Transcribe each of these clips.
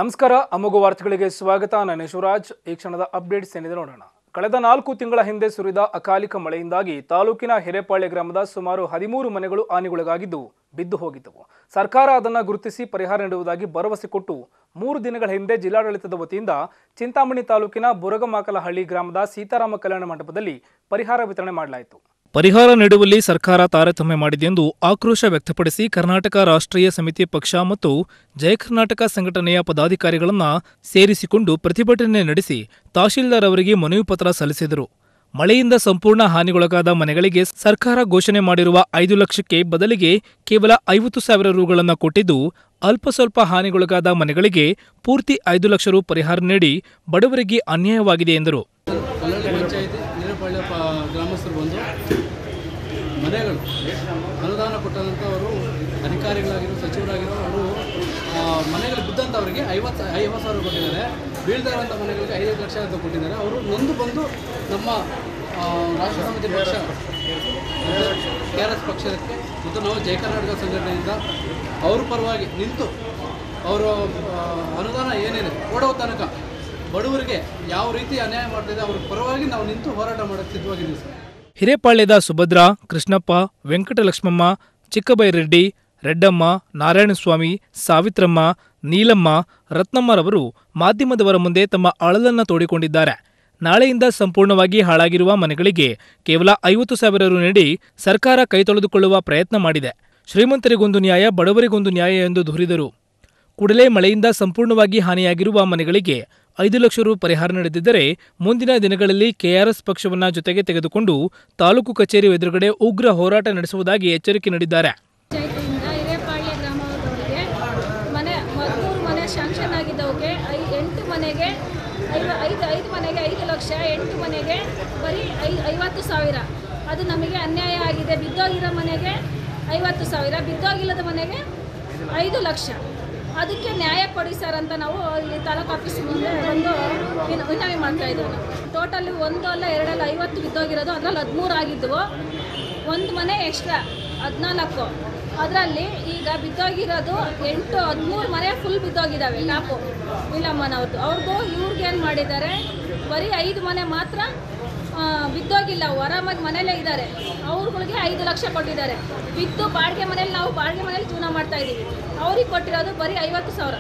ನಮಸ್ಕಾರ ಅಮೋಘ ವಾರ್ತೆಗಳಿಗೆ ಸ್ವಾಗತ ನಾನು ಶಿವರಾಜ್ ಈ ಕ್ಷಣದ ಅಪ್ಡೇಟ್ಸ್ ಏನಿದೆ ನೋಡೋಣ ಕಳೆದ ನಾಲ್ಕು ತಿಂಗಳ ಹಿಂದೆ ಸುರಿದ ಅಕಾಲಿಕ ಮಳೆಯಿಂದಾಗಿ ತಾಲೂಕಿನ ಹಿರೇಪಾಳ್ಯ ಗ್ರಾಮದ ಸುಮಾರು ಹದಿಮೂರು ಮನೆಗಳು ಹಾನಿಗೊಳಗಾಗಿದ್ದು ಬಿದ್ದು ಹೋಗಿದ್ದವು ಸರ್ಕಾರ ಅದನ್ನು ಗುರುತಿಸಿ ಪರಿಹಾರ ನೀಡುವುದಾಗಿ ಭರವಸೆ ಕೊಟ್ಟು ಮೂರು ದಿನಗಳ ಹಿಂದೆ ಜಿಲ್ಲಾಡಳಿತದ ವತಿಯಿಂದ ಚಿಂತಾಮಣಿ ತಾಲೂಕಿನ ಬುರಗಮಾಕಲಹಳ್ಳಿ ಗ್ರಾಮದ ಸೀತಾರಾಮ ಕಲ್ಯಾಣ ಮಂಟಪದಲ್ಲಿ ಪರಿಹಾರ ವಿತರಣೆ ಮಾಡಲಾಯಿತು ಪರಿಹಾರ ನೀಡುವಲ್ಲಿ ಸರ್ಕಾರ ತಾರತಮ್ಯ ಮಾಡಿದೆಂದು ಆಕ್ರೋಶ ವ್ಯಕ್ತಪಡಿಸಿ ಕರ್ನಾಟಕ ರಾಷ್ಟ್ರೀಯ ಸಮಿತಿ ಪಕ್ಷ ಮತ್ತು ಜಯ ಕರ್ನಾಟಕ ಸಂಘಟನೆಯ ಪದಾಧಿಕಾರಿಗಳನ್ನ ಸೇರಿಸಿಕೊಂಡು ಪ್ರತಿಭಟನೆ ನಡೆಸಿ ತಹಶೀಲ್ದಾರ್ ಅವರಿಗೆ ಮನವಿ ಪತ್ರ ಸಲ್ಲಿಸಿದರು ಮಳೆಯಿಂದ ಸಂಪೂರ್ಣ ಹಾನಿಗೊಳಗಾದ ಮನೆಗಳಿಗೆ ಸರ್ಕಾರ ಘೋಷಣೆ ಮಾಡಿರುವ ಐದು ಲಕ್ಷಕ್ಕೆ ಬದಲಿಗೆ ಕೇವಲ ಐವತ್ತು ಸಾವಿರ ರುಗಳನ್ನು ಕೊಟ್ಟಿದ್ದು ಅಲ್ಪ ಸ್ವಲ್ಪ ಹಾನಿಗೊಳಗಾದ ಮನೆಗಳಿಗೆ ಪೂರ್ತಿ ಐದು ಲಕ್ಷ ರು ಪರಿಹಾರ ನೀಡಿ ಬಡವರಿಗೆ ಅನ್ಯಾಯವಾಗಿದೆ ಎಂದರು ಕಲ್ಲಳ್ಳಿ ಪಂಚಾಯತಿ ಹಿರೇಪಾಳ್ಯ ಪ ಗ್ರಾಮಸ್ಥರು ಬಂದು ಮನೆಗಳು ಅನುದಾನ ಕೊಟ್ಟಂಥವರು ಅಧಿಕಾರಿಗಳಾಗಿರೋ ಸಚಿವರಾಗಿರೋ ಅವರು ಆ, ಮನೆಗಳು ಬಿದ್ದಂಥವರಿಗೆ ಐವತ್ತು ಐವತ್ತು ಸಾವಿರ ಕೊಟ್ಟಿದ್ದಾರೆ ಬೀಳ್ತಾ ಇರೋಂಥ ಮನೆಗಳಿಗೆ ಐದೈದು ಲಕ್ಷ ಅಂತ ಕೊಟ್ಟಿದ್ದಾರೆ ಅವರು ನೊಂದು ಬಂದು ನಮ್ಮ ಆ, ರಾಷ್ಟ್ರ ಸಮಿತಿ ಪಕ್ಷ ಕೆ ಆರ್ ಎಸ್ ಪಕ್ಷಕ್ಕೆ ಮತ್ತು ನಾವು ಜಯ ಕರ್ನಾಟಕ ಸಂಘಟನೆಯಿಂದ ಅವ್ರ ಪರವಾಗಿ ನಿಂತು ಅವರು ಆ, ಅನುದಾನ ಏನಿದೆ ಕೊಡೋ ತನಕ ಬಡವರಿಗೆ ಯಾವ ರೀತಿ ಅನ್ಯಾಯ ಮಾಡ್ತಿದೆ ಅವ್ರ ಪರವಾಗಿ ನಾವು ನಿಂತು ಹೋರಾಟ ಮಾಡೋಕ್ಕೆ ಸಿದ್ಧವಾಗಿದ್ದೀವಿ ಸರ್ ಹಿರೇಪಾಳ್ಯದ ಸುಭದ್ರ ಕೃಷ್ಣಪ್ಪ ವೆಂಕಟಲಕ್ಷ್ಮಮ್ಮ ಚಿಕ್ಕಬೈರೆಡ್ಡಿ ರೆಡ್ಡಮ್ಮ ನಾರಾಯಣಸ್ವಾಮಿ ಸಾವಿತ್ರಮ್ಮ ನೀಲಮ್ಮ ರತ್ನಮ್ಮರವರು ಮಾಧ್ಯಮದವರ ಮುಂದೆ ತಮ್ಮ ಅಳಲನ್ನ ತೋಡಿಕೊಂಡಿದ್ದಾರೆ ನಾಳೆಯಿಂದ ಸಂಪೂರ್ಣವಾಗಿ ಹಾಳಾಗಿರುವ ಮನೆಗಳಿಗೆ ಕೇವಲ ಐವತ್ತು ಸಾವಿರ ರು ನೀಡಿ ಸರ್ಕಾರ ಕೈ ತೊಳೆದುಕೊಳ್ಳುವ ಪ್ರಯತ್ನ ಮಾಡಿದೆ ಶ್ರೀಮಂತರಿಗೊಂದು ನ್ಯಾಯ ಬಡವರಿಗೊಂದು ನ್ಯಾಯ ಎಂದು ದೂರಿದರು ಕೂಡಲೇ ಮಳೆಯಿಂದ ಸಂಪೂರ್ಣವಾಗಿ ಹಾನಿಯಾಗಿರುವ ಮನೆಗಳಿಗೆ ಐದು ಲಕ್ಷ ರು ಪರಿಹಾರ ನೀಡದಿದ್ದರೆ ಮುಂದಿನ ದಿನಗಳಲ್ಲಿ ಕೆಆರ್ಎಸ್ ಪಕ್ಷವನ್ನ ಜೊತೆಗೆ ತೆಗೆದುಕೊಂಡು ತಾಲೂಕು ಕಚೇರಿ ಎದುರುಗಡೆ ಉಗ್ರ ಹೋರಾಟ ನಡೆಸುವುದಾಗಿ ಎಚ್ಚರಿಕೆ ನೀಡಿದ್ದಾರೆ ಪಂಚಾಯತಿಯಿಂದ ಹಿರೇಪಾಳ್ಯ ಗ್ರಾಮದವರಿಗೆ ಮನೆ ಹದಿಮೂರು ಮನೆ ಶಾಂಕ್ಷನ್ ಆಗಿದ್ದವಕ್ಕೆ ಐ ಎಂಟು ಮನೆಗೆ ಐವ ಐದು ಐದು ಮನೆಗೆ ಐದು ಲಕ್ಷ ಎಂಟು ಮನೆಗೆ ಬರೀ ಐ ಐವತ್ತು ಸಾವಿರ ಅದು ನಮಗೆ ಅನ್ಯಾಯ ಆಗಿದೆ ಬಿದ್ದೋಗಿರೋ ಮನೆಗೆ ಐವತ್ತು ಸಾವಿರ ಬಿದ್ದೋಗಿಲ್ಲದ ಮನೆಗೆ ಐದು ಲಕ್ಷ ಅದಕ್ಕೆ ನ್ಯಾಯ ಕೊಡಿ ಸರ್ ಅಂತ ನಾವು ಇಲ್ಲಿ ತಾಲೂಕು ಆಫೀಸ್ ಮುಂದೆ ಬಂದು ವಿನ- ವಿನವಿ ಮಾಡ್ತಾ ಇದ್ದೀವಿ ನಾವು ಟೋಟಲ್ ಒಂದು ಅಲ್ಲ ಎರಡಲ್ಲ ಐವತ್ತು ಬಿದ್ದೋಗಿರೋದು ಅದರಲ್ಲಿ ಹದಿಮೂರು ಆಗಿದ್ದವು ಒಂದು ಮನೆ ಎಕ್ಸ್ಟ್ರಾ ಹದಿನಾಲ್ಕು ಅದರಲ್ಲಿ ಈಗ ಬಿದ್ದೋಗಿರೋದು ಎಂಟು ಹದಿಮೂರು ಮನೆ ಫುಲ್ ಬಿದ್ದೋಗಿದ್ದಾವೆ ಟಾಪು ನೀಲಮ್ಮನವ್ರದ್ದು ಅವ್ರದ್ದು ಇವ್ರಿಗೆ ಏನು ಮಾಡಿದ್ದಾರೆ ಬರೀ ಐದು ಮನೆ ಮಾತ್ರ ಆ, ಬಿದ್ದೋಗಿಲ್ಲ ಹೊರಮಾಗಿ ಮನೇಲೇ ಇದ್ದಾರೆ ಅವ್ರುಗಳಿಗೆ ಐದು ಲಕ್ಷ ಕೊಟ್ಟಿದ್ದಾರೆ ಬಿದ್ದು ಬಾಡಿಗೆ ಮನೇಲಿ ನಾವು ಬಾಡಿಗೆ ಮನೇಲಿ ಜೀವನ ಮಾಡ್ತಾ ಇದ್ದೀವಿ ಅವ್ರಿಗೆ ಕೊಟ್ಟಿರೋದು ಬರೀ ಐವತ್ತು ಸಾವಿರ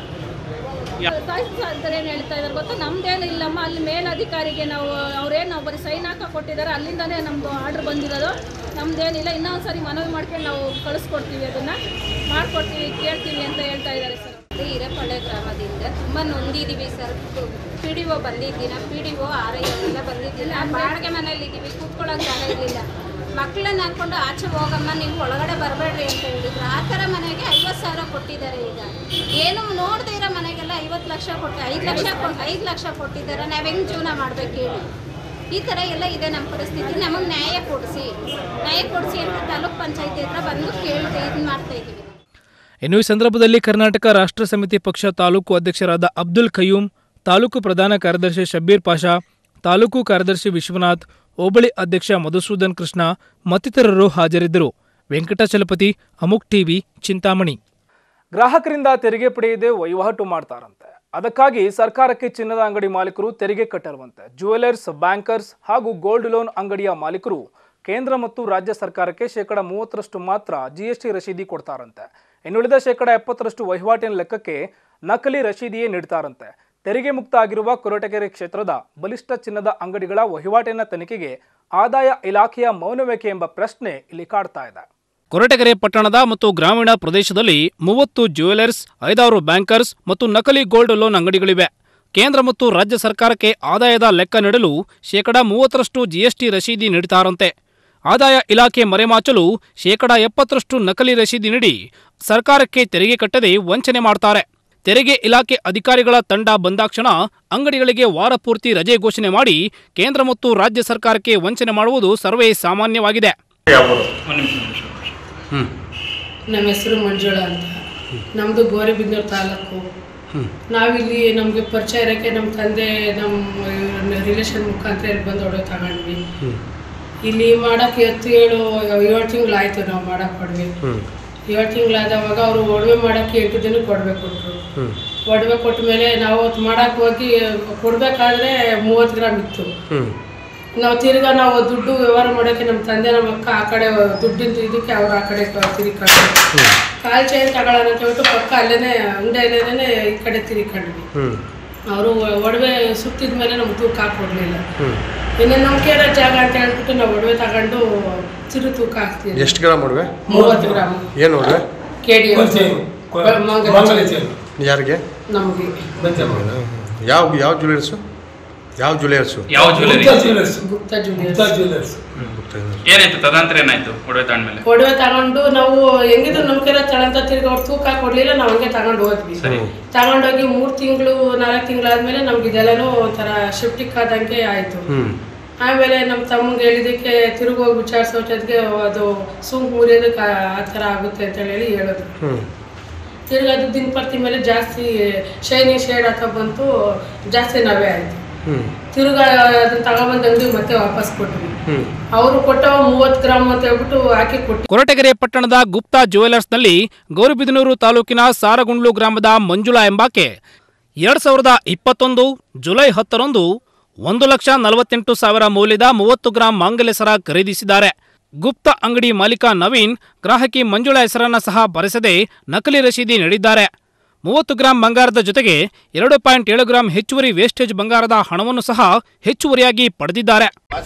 ತಹಸೀಲ್ದಾರ್ ಏನು ಹೇಳ್ತಾ ಇದ್ದಾರೆ ಗೊತ್ತಾ ನಮ್ದೇನು ಇಲ್ಲಮ್ಮ ಅಲ್ಲಿ ಮೇಲಧಿಕಾರಿಗೆ ನಾವು ಅವ್ರೇನು ನಾವು ಬರೀ ಸೈನ್ ಹಾಕ ಕೊಟ್ಟಿದ್ದಾರೆ ಅಲ್ಲಿಂದನೇ ನಮ್ಮದು ಆರ್ಡ್ರ್ ಬಂದಿರೋದು ನಮ್ದೇನಿಲ್ಲ ಇನ್ನೊಂದು ಸರಿ ಮನವಿ ಮಾಡ್ಕೊಂಡು ನಾವು ಕಳಿಸ್ಕೊಡ್ತೀವಿ ಅದನ್ನು ಮಾಡಿಕೊಡ್ತೀವಿ ಕೇಳ್ತೀವಿ ಅಂತ ಹೇಳ್ತಾ ಇದ್ದಾರೆ ಸರ್ ಇದು ಹಿರೇಪಳ್ಳೆ ಗ್ರಾಮದಿಂದ ತುಂಬ ನೊಂದಿದ್ದೀವಿ ಸರ್ ಪಿ ಡಿ ಒ ಬಂದಿದ್ದಿನ P D O R I ಎಲ್ಲ ಬಂದಿದ್ದಿಲ್ಲ ಬಾಡಿಗೆ ಮನೇಲಿ ಇದ್ದೀವಿ ಕೂತ್ಕೊಳ್ಳೋಕೆ ಜಾಗ ಇರಲಿಲ್ಲ ಮಕ್ಕಳನ್ನ ಹಾಕ್ಕೊಂಡು ಆಚೆ ಹೋಗಮ್ಮ ನೀವು ಒಳಗಡೆ ಬರಬೇಡ್ರಿ ಅಂತ ಹೇಳಿದ್ರು ಆ ಥರ ಮನೆಗೆ ಐವತ್ತು ಸಾವಿರ ಕೊಟ್ಟಿದ್ದಾರೆ ಈಗ ಏನು ನೋಡದೇ ಇರೋ ಮನೆಗೆಲ್ಲ ಐವತ್ತು ಲಕ್ಷ ಕೊಟ್ಟು ಐದು ಲಕ್ಷ ಕೊಟ್ಟು ಐದು ಲಕ್ಷ ಕೊಟ್ಟಿದ್ದಾರೆ ನಾವು ಹೆಂಗೆ ಜೀವನ ಮಾಡ್ಬೇಕು ಹೇಳಿ ಈ ಥರ ಎಲ್ಲ ಇದೆ ನಮ್ಮ ಪರಿಸ್ಥಿತಿ ನಮಗೆ ನ್ಯಾಯ ಕೊಡಿಸಿ ನ್ಯಾಯ ಕೊಡಿಸಿ ಅಂತ ತಾಲೂಕ್ ಪಂಚಾಯತಿ ಹತ್ರ ಬಂದು ಕೇಳ್ತಾ ಇದು ಮಾಡ್ತಾ ಇದ್ದೀವಿ ಇನ್ನು ಈ ಸಂದರ್ಭದಲ್ಲಿ ಕರ್ನಾಟಕ ರಾಷ್ಟ್ರ ಸಮಿತಿ ಪಕ್ಷ ತಾಲೂಕು ಅಧ್ಯಕ್ಷರಾದ ಅಬ್ದುಲ್ ಖಯೂಮ್ ತಾಲೂಕು ಪ್ರಧಾನ ಕಾರ್ಯದರ್ಶಿ ಶಬ್ಬೀರ್ ಪಾಷಾ ತಾಲೂಕು ಕಾರ್ಯದರ್ಶಿ ವಿಶ್ವನಾಥ್ ಹೋಬಳಿ ಅಧ್ಯಕ್ಷ ಮಧುಸೂದನ್ ಕೃಷ್ಣ ಮತ್ತಿತರರು ಹಾಜರಿದ್ದರು ವೆಂಕಟಾಚಲಪತಿ ಅಮುಕ್ ಟಿವಿ ಚಿಂತಾಮಣಿ ಗ್ರಾಹಕರಿಂದ ತೆರಿಗೆ ಪಡೆಯದೆ ವಹಿವಾಟು ಮಾಡ್ತಾರಂತೆ ಅದಕ್ಕಾಗಿ ಸರ್ಕಾರಕ್ಕೆ ಚಿನ್ನದ ಅಂಗಡಿ ಮಾಲೀಕರು ತೆರಿಗೆ ಕಟ್ಟರುವಂತೆ ಜ್ಯುವೆಲರ್ಸ್ ಬ್ಯಾಂಕರ್ಸ್ ಹಾಗೂ ಗೋಲ್ಡ್ ಲೋನ್ ಅಂಗಡಿಯ ಮಾಲೀಕರು ಕೇಂದ್ರ ಮತ್ತು ರಾಜ್ಯ ಸರ್ಕಾರಕ್ಕೆ ಶೇಕಡ ಮೂವತ್ತರಷ್ಟು ಮಾತ್ರ ಜಿಎಸ್ಟಿ ರಶೀದಿ ಕೊಡ್ತಾರಂತೆ ಇನ್ನುಳಿದ ಶೇಕಡ ಎಪ್ಪತ್ತರಷ್ಟು ವಹಿವಾಟಿನ ಲೆಕ್ಕಕ್ಕೆ ನಕಲಿ ರಶೀದಿಯೇ ನೀಡ್ತಾರಂತೆ ತೆರಿಗೆ ಮುಕ್ತ ಆಗಿರುವ ಕೊರಟಗೆರೆ ಕ್ಷೇತ್ರದ ಬಲಿಷ್ಠ ಚಿನ್ನದ ಅಂಗಡಿಗಳ ವಹಿವಾಟಿನ ತನಿಖೆಗೆ ಆದಾಯ ಇಲಾಖೆಯ ಮೌನವೇಕೆ ಎಂಬ ಪ್ರಶ್ನೆ ಇಲ್ಲಿ ಕಾಡ್ತಾ ಇದೆ ಕೊರಟಗೆರೆ ಪಟ್ಟಣದ ಮತ್ತು ಗ್ರಾಮೀಣ ಪ್ರದೇಶದಲ್ಲಿ ಮೂವತ್ತು ಜ್ಯುವೆಲರ್ಸ್ ಐದಾರು ಬ್ಯಾಂಕರ್ಸ್ ಮತ್ತು ನಕಲಿ ಗೋಲ್ಡ್ ಲೋನ್ ಅಂಗಡಿಗಳಿವೆ ಕೇಂದ್ರ ಮತ್ತು ರಾಜ್ಯ ಸರ್ಕಾರಕ್ಕೆ ಆದಾಯದ ಲೆಕ್ಕ ನೀಡಲು ಶೇಕಡ ಮೂವತ್ತರಷ್ಟು ಜಿಎಸ್ಟಿ ರಶೀದಿ ನೀಡುತ್ತಾರಂತೆ ಆದಾಯ ಇಲಾಖೆ ಮರೆಮಾಚಲು ಶೇಕಡ ಎಪ್ಪತ್ತರಷ್ಟು ನಕಲಿ ರಶೀದಿ ನೀಡಿ ಸರ್ಕಾರಕ್ಕೆ ತೆರಿಗೆ ಕಟ್ಟದೆ ವಂಚನೆ ಮಾಡ್ತಾರೆ ತೆರಿಗೆ ಇಲಾಖೆ ಅಧಿಕಾರಿಗಳ ತಂಡ ಬಂದಾಕ್ಷಣ ಅಂಗಡಿಗಳಿಗೆ ವಾರ ಪೂರ್ತಿ ರಜೆ ಘೋಷಣೆ ಮಾಡಿ ಕೇಂದ್ರ ಮತ್ತು ರಾಜ್ಯ ಸರ್ಕಾರಕ್ಕೆ ವಂಚನೆ ಮಾಡುವುದು ಸರ್ವೇ ಸಾಮಾನ್ಯವಾಗಿದೆ ನಮ್ಮ ಹೆಸರು ಮಂಜುಳಾ ಅಂತ ನಮ್ಮದು ಗೋರಿಬಿದನೂರು ತಾಲೂಕು ನಾವಿಲ್ಲಿ ನಮಗೆ ಪರಿಚಯ ಇರೋಕ್ಕೆ ನಮ್ಮ ತಂದೆ ನಮ್ಮ ರಿಲೇಷನ್ ಮುಖಾಂತರ ಇಲ್ಲಿ ಬಂದು ಹೊಡೆದು ತಗೊಂಡ್ವಿ ಇಲ್ಲಿ ಮಾಡೋಕ್ಕೆ ಎತ್ತು ಏಳು ಏಳು ತಿಂಗಳಾಯ್ತು ನಾವು ಮಾಡಕ್ಕೆ ಹೊಡ್ವಿ ಏಳು ತಿಂಗಳಾದವಾಗ ಅವರು ಒಡವೆ ಮಾಡೋಕ್ಕೆ ಎಂಟು ದಿನಕ್ಕೆ ಒಡವೆ ಕೊಟ್ಟರು ಒಡವೆ ಕೊಟ್ಟ ಮೇಲೆ ನಾವು ಅವತ್ತು ಮಾಡಕ್ಕೆ ಹೋಗಿ ಕೊಡಬೇಕಾದ್ರೆ ಮೂವತ್ತು ಗ್ರಾಮ್ ಇತ್ತು ನಾವು ತಿರ್ಗಾ ನಾವು ದುಡ್ಡು ವ್ಯವಹಾರ ಮಾಡೋಕ್ಕೆ ನಮ್ಮ ತಂದೆ ನಮ್ಮ ಅಕ್ಕ ಆ ಕಡೆ ದುಡ್ಡಿಂದ ಇದಕ್ಕೆ ಅವ್ರು ಆ ಕಡೆ ತಿರುಗಿಕೊಂಡು ಕಾಲ್ ಚೈನ್ ತಗೊಳ್ಳೋಣ ಅಂತ ಹೇಳ್ಬಿಟ್ಟು ಪಕ್ಕ ಅಲ್ಲೇನೆ ಅಂಗಡಿಯಲ್ಲೇನೆ ಈ ಕಡೆ ತಿರುಗಿಕೊಂಡ್ವಿ ಅವರು ಒಡವೆ ಸುತ್ತಿದ ಮೇಲೆ ನಮ್ಗೆ ತೂಕ ಹಾಕೊಡ್ಲಿಲ್ಲ ಇನ್ನು ನಮ್ಗೆ ಇರೋ ಜಾಗ ಅಂತ ಹೇಳ್ಬಿಟ್ಟು ನಾವು ಒಡವೆ ತಗೊಂಡು ಚಿರು ತೂಕ ಹಾಕ್ತೀವಿ ಎಷ್ಟು ಗ್ರಾಮ್ ಒಡವೆ ಮೂವತ್ತು ಗ್ರಾಮ್ ಏನು ಒಡವೆ ಕೆ ಡಿ ಯಾರಿಗೆ ನಮಗೆ ಯಾವ ಯಾವ ಜ್ಯುವೆಲರ್ಸು ಯಾವ ಜ್ಯುವೆಲರ್ಸು ಯಾವ ಜ್ಯುವೆಲರಿ ಗುಪ್ತಾ ಜೂನಿಯರ್ಸ್ ಏನಾಯ್ತು ತದನಂತರ ಏನಾಯ್ತು ಒಡವೆ ತಗೊಂಡ್ಮೇಲೆ ಒಡವೆ ತಗೊಂಡು ನಾವು ಹೆಂಗಿದ್ರು ನಮ್ಮ ಕೈಲ ತಳಂತ ತಿರ್ಗಿ ಅವ್ರು ತೂಕ ಕೊಡ್ಲಿಲ್ಲ ನಾವು ಹಂಗೆ ತಗೊಂಡು ಹೋದ್ವಿ ಸರಿ ತಗೊಂಡೋಗಿ ಮೂರು ತಿಂಗಳು ನಾಲ್ಕು ತಿಂಗಳಾದ್ಮೇಲೆ ನಮ್ಗೆ ಇದೆಲ್ಲನೂ ಒಂಥರ ಶಿಫ್ಟಿಕ್ ಆದಂಗೆ ಆಯ್ತು ಆಮೇಲೆ ನಮ್ಮ ತಮ್ಮಂಗೆ ಹೇಳಿದಕ್ಕೆ ತಿರುಗಿ ಹೋಗಿ ವಿಚಾರಿಸೋಟದ್ಗೆ ಅದು ಸುಂಕ್ ಮುರಿಯೋದಕ್ಕೆ ಆ- ಆ ಥರ ಆಗುತ್ತೆ ಅಂತ ಹೇಳಿ ಹೇಳಿದ್ರು ತಿರ್ಗಿ ಅದು ದಿನಪರ್ತಿ ಮೇಲೆ ಜಾಸ್ತಿ ಶೈನಿ ಶೇಡ್ ಹಾಕ ಬಂತು ಜಾಸ್ತಿ ನವೆ ಆಯ್ತು ತಿರ್ಗಾ ಅದನ್ನ ತಗೊಬಂದು ಅಂಗಡಿ ಮತ್ತೆ ವಾಪಸ್ ಕೊಟ್ವಿ ಅವರು ಕೊಟ್ಟ ಮೂವತ್ತು ಗ್ರಾಮ್ ಅಂತ ಹೇಳ್ಬಿಟ್ಟು ಹಾಕಿ ಕೊಟ್ಟು ಕೊರಟಗೆರೆ ಪಟ್ಟಣದ ಗುಪ್ತಾ ಜ್ಯುವೆಲರ್ಸ್ನಲ್ಲಿ ಗೌರಿಬಿದನೂರು ತಾಲೂಕಿನ ಸಾರಗುಂಡ್ಲು ಗ್ರಾಮದ ಮಂಜುಳಾ ಎಂಬಾಕೆ ಎರಡ್ ಸಾವಿರದ ಇಪ್ಪತ್ತೊಂದು ಜುಲೈ ಹತ್ತರಂದು ಒಂದು ಲಕ್ಷ ನಲವತ್ತೆಂಟು ಸಾವಿರ ಮೌಲ್ಯದ ಮೂವತ್ತು ಗ್ರಾಂ ಮಾಂಗಲ್ಯ ಸರ ಖರೀದಿಸಿದ್ದಾರೆ ಗುಪ್ತ ಅಂಗಡಿ ಮಾಲೀಕ ನವೀನ್ ಗ್ರಾಹಕಿ ಮಂಜುಳಾ ಹೆಸರನ್ನ ಸಹ ಬರೆಸದೆ ನಕಲಿ ರಶೀದಿ ನೀಡಿದ್ದಾರೆ ಮೂವತ್ತು ಗ್ರಾಂ ಬಂಗಾರದ ಜೊತೆಗೆ ಎರಡು ಪಾಯಿಂಟ್ ಏಳು ಗ್ರಾಂ ಹೆಚ್ಚುವರಿ ವೇಸ್ಟೇಜ್ ಬಂಗಾರದ ಹಣವನ್ನು ಸಹ ಹೆಚ್ಚುವರಿಯಾಗಿ ಪಡೆದಿದ್ದಾರೆ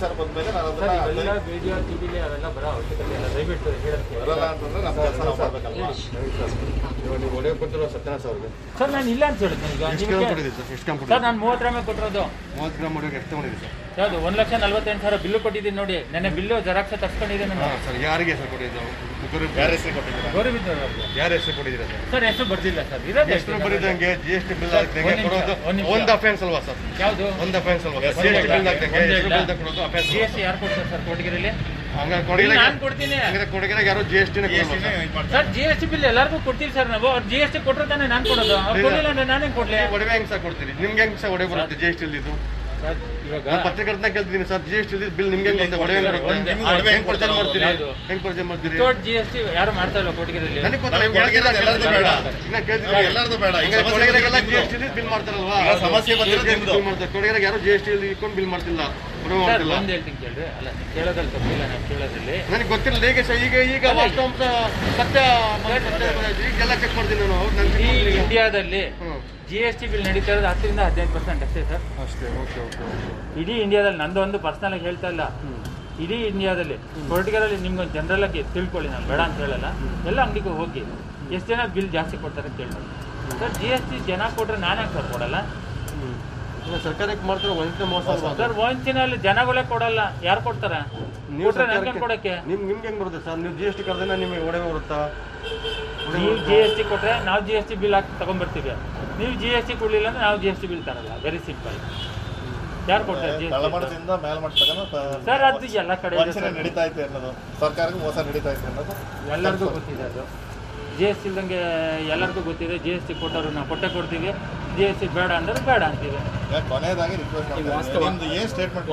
ಸರ್ ನಾನು ಇಲ್ಲ ಅಂತ ಹೇಳಿದ್ದೆ ಈಗ ನಿಮಗೆ ಸರ್ ನಾನು ಮೂವತ್ತು ಗ್ರಾಮೇ ಕೊಟ್ಟಿರೋದು ಮೂವತ್ತು ಗ್ರಾಮ್ ಒಡವೆಗೆ ಎಷ್ಟು ತಗೊಂಡಿದ್ದೀರಿ ಸರ್ ಯಾವುದು ಒಂದು ಲಕ್ಷ ನಲ್ವತ್ತೆಂಟು ಸಾವಿರ ಬಿಲ್ಲು ಕೊಟ್ಟಿದ್ದೀನಿ ನೋಡಿ ನೆನ್ನೆ ಬಿಲ್ಲು ಜೆರಾಕ್ಸ್ ತರ್ಸ್ಕೊಂಡಿದ್ದೀನಿ ನಾನು ಸರ್ ಯಾರಿಗೆ ಹೆಸರು ಕೊಟ್ಟಿದ್ದು ಯಾರ ಹೆಸರು ಕೊಟ್ಟಿದ್ದೀರಾ ಗೌರವಿದ್ದವ್ರು ಯಾರ ಹೆಸರು ಕೊಟ್ಟಿದ್ದೀರಾ ಸರ್ ಸರ್ ಹೆಸರು ಬರ್ದಿಲ್ಲ ಸರ್ ಇರೋದು ಹೆಸರು ಬರೀದಂಗೆ ಜಿ ಎಸ್ ಟಿ ಬಿಲ್ ಹಾಕ್ದಂಗೆ ಒಂದ್ ನಿಮಿಷ, ಕೊಡೋದು ಒಂದ್ ನಿಮಿಷ. ಒಂದು ಅಫೆನ್ಸ್ ಅಲ್ವಾ ಸರ್ ಯಾವುದು ಒಂದು ಅಫೆನ್ಸ್ ಅಲ್ವಾ ಜಿ ಎಸ್ ಟಿ ಬಿಲ್ ಹಾಕ್ದಂಗೆ ಹೆಸರು ಬಿಲ್ ಕೊಡೋದು ಅಫೆನ್ಸ್ ಜಿ ಎಸ್ ಟಿ ಯಾರು ಕೊಡ್ತಾರೆ ಸರ್ ಕೊಟ್ಟಿಗಿರಲ್ಲಿ ಹಂಗಾರೆ ಕೊಡಗಿರ ನಾನು ಕೊಡ್ತೀನಿ ಹಂಗಾರೆ ಕೊಡಗಿರ ಯಾರೋ ಜಿ ಎಸ್ ಟಿನ sir G S T bill ಎಲ್ಲರಿಗೂ ಕೊಡ್ತೀವಿ ಸರ್ ನಾವು ಅವ್ರು ಜಿ ಎಸ್ ಟಿ ಕೊಟ್ಟರೆ ತಾನೇ ನಾನು ಕೊಡೋದು ಅವ್ರು ಕೊಡಲಿಲ್ಲ ಅಂದ್ರೆ ನಾನೇ ಕೊಡ್ಲಿ ಒಡವೆ ಹೆಂಗ್ ಸರ್ ಕೊಡ್ತೀರಿ ನಿಮ್ಗೆ ಹೆಂಗ್ ಸರ್ ಒಡವೆ ಬರುತ್ತೆ ಜಿ ಎಸ್ ಟಿ ಇದು ಸರ್ ಇವಾಗ ನಾನು ಪತ್ರಕರ್ತನ ಕೇಳ್ತೀನಿ sir G S T bill ನಿಮ್ಗೆ ಹೆಂಗ್ ಬರುತ್ತೆ ಒಡವೆ ಹೆಂಗ್ ಬರುತ್ತೆ ಒಂದು- ನಿಮ್ಗೆ ಒಡವೆ ಹೆಂಗ್ ಪರಿಚಯ ಮಾಡ್ತೀರಿ ಯಾವ್ದು? ಹೆಂಗ್ ಪರಿಚಯ ಮಾಡ್ತೀರಿ ವಿತೌಟ್ ಜಿ ಎಸ್ ಟಿ ಯಾರು ಮಾಡ್ತಾ ಇಲ್ಲ ಕೊಟ್ಟಿಗಿರಲ್ಲಿ ನನಗೆ ಗೊತ್ತಿಲ್ಲ ನಿಮ್ಗೆ ಹೇಳ್ತಿಲ್ಲ, ಎಲ್ಲರದ್ದು ಬೇಡ ಇನ್ನ ಕೇಳ್ತೀನಿ ಎಲ್ಲರದ್ದು ಬೇಡ ಈಗ ಕೊಡಗಿರಿಗೆಲ್ಲ ಜಿ ಎಸ್ ಟಿ ಬಿಲ್ ಮಾಡ್ತಾರಲ್ವಾ ಸಮಸ್ಯೆ ಬಂದಿರೋದು ಕೊಡಗಿರಿಗೆ ಯಾರು ಜಿ ಎಸ್ ಟಿ ಇಟ್ಕೊಂಡು ಬಿಲ್ ಮಾಡ್ತಿಲ್ಲ ಒಡವೆ ಸರ್ ಮಾಡ್ತಿಲ್ಲ ಒಂದು ಹೇಳ್ತೀನಿ ಕೇಳ್ರಿ ಅಲ್ಲ ನೀವು ಕೇಳೋದ್ರಲ್ಲಿ ತಪ್ಪಿಲ್ಲ ನಾವು ಕೇಳೋದ್ರಲ್ಲಿ ನನಗೆ ಗೊತ್ತಿಲ್ಲ ಹೇಗೆ ಸರ್ ಈಗ ಈಗ ವಾಸ್ತವಾಂಶ ಸತ್ಯ ಈಗೆಲ್ಲ ಚೆಕ್ ಮಾಡ್ತೀನಿ ನಾನು ಹೌದು ನನ್ಗೆ ಈ ಚೆಕ್ ಮಾಡ್ತೀನಿ. ಇಂಡಿಯಾದಲ್ಲಿ ಹ್ಮ್. ಜಿ ಎಸ್ ಟಿ ಬಿಲ್ ನಡೀತಾ ಇರೋದು ಹತ್ತರಿಂದ ಹದಿನೈದು ಪರ್ಸೆಂಟ್ ಅಷ್ಟೇ ಸರ್ ಅಷ್ಟೇ ಓಕೆ ಓಕೆ ಇಡೀ ಇಂಡಿಯಾದಲ್ಲಿ ನಂದು ಒಂದು ಪರ್ಸನಲ್ ಆಗಿ ಹೇಳ್ತಾ ಇಲ್ಲ ಇಡೀ ಇಂಡಿಯಾದಲ್ಲಿ ಪೊಲಿಟಿಕಲಲ್ಲಿ ನಿಮ್ಗೆ ಜನರಲ್ ಆಗಿ ತಿಳ್ಕೊಳ್ಳಿ ನಾನು ಬೇಡ ಅಂತ ಹೇಳಲ್ಲ ಎಲ್ಲ ಅಂಗಡಿಗೂ ಹೋಗಿ ಎಷ್ಟು ಜನ ಬಿಲ್ ಜಾಸ್ತಿ ಕೊಡ್ತಾರೆ ಅಂತ ಕೇಳ್ತಾರೆ ಸರ್ ಜಿ ಎಸ್ ಟಿ ಜನ ಕೊಟ್ರೆ ನಾನು ಯಾಕೆ ಸರ್ ಕೊಡಲ್ಲ ಈಗ ಸರ್ಕಾರಕ್ಕೆ ಮಾಡ್ತಾರೆ ವಂಚನೆ ಮೋಸ ಅಲ್ವಾ ಅದು? ಸರ್ ವಂಚಿನಲ್ಲಿ ಜನಗಳೇ ಕೊಡಲ್ಲ ಯಾರು ಕೊಡ್ತಾರೆ ನೀವು ಕೊಟ್ರೆ ನನ್ಗೆ ಸರ್ಕಾರಕ್ಕೆ- ಕೊಡಕ್ಕೆ ನಿಮ್ ನಿಮ್ಗೆ ಹೆಂಗ್ ಬರುತ್ತೆ ಸರ್ ನೀವು ಜಿ ಎಸ್ ಟಿ ಕರೆದ್ರೆ ನಿಮಗೆ ಒಡವೆ ಬರುತ್ತಾ ನೀವು ಜಿ ಎಸ್ ಟಿ ಕೊಟ್ರೆ ನಾವು ಜಿ ಎಸ್ ಟಿ ಬಿಲ್ ಹಾಕಿ ತಗೊಂಡ್ಬರ್ತೀವಿ ನೀವು ಜಿ ಎಸ್ ಟಿ ಕೊಡಲಿಲ್ಲ ಅಂದ್ರೆ ನಾವು ಜಿ ಎಸ್ ಟಿ ಬಿಲ್ ತರಲ್ಲ ವೆರಿ ಸಿಂಪಲ್ ಯಾರು ಕೊಡ್ತಾರೆ ಜಿ ಎಸ್ ಟಿ ತಳಮಟ್ಟದಿಂದ ಮೇಲ್ಮಟ್ಟ ತನಕ ಸರ್ ಅದು ಎಲ್ಲ ಕಡೆ ಇದೆ ವಂಚನೆ ಸರ್. ನಡೀತಾ ಐತೆ ಅನ್ನೋದು ಸರ್ಕಾರಕ್ಕೆ ಮೋಸ ನಡೀತಾ ಐತೆ ಅನ್ನೋದು ಎಲ್ಲರಿಗೂ ಗೊತ್ತಿದೆ ಅದು ಜಿ ಎಸ್ ಟಿ ಇಲ್ದಂಗೆ ಎಲ್ಲರಿಗೂ ಗೊತ್ತಿದೆ ಜಿ ಎಸ್ ಟಿ ಕೊಟ್ಟರು ನಾವು ಕೊಟ್ಟೆ ಕೊಡ್ತೀವಿ ಜಿ ಎಸ್ ಟಿ ಬೇಡ ಅಂದ್ರೆ ಬೇಡ ಅಂತೀವಿ ಈಗ ಕೊನೆಯದಾಗಿ ರಿಕ್ವೆಸ್ಟ್ ಮಾಡ್ತೀನಿ ನಿಮ್ದು ಏನ್ ಸ್ಟೇಟ್ಮೆಂಟ್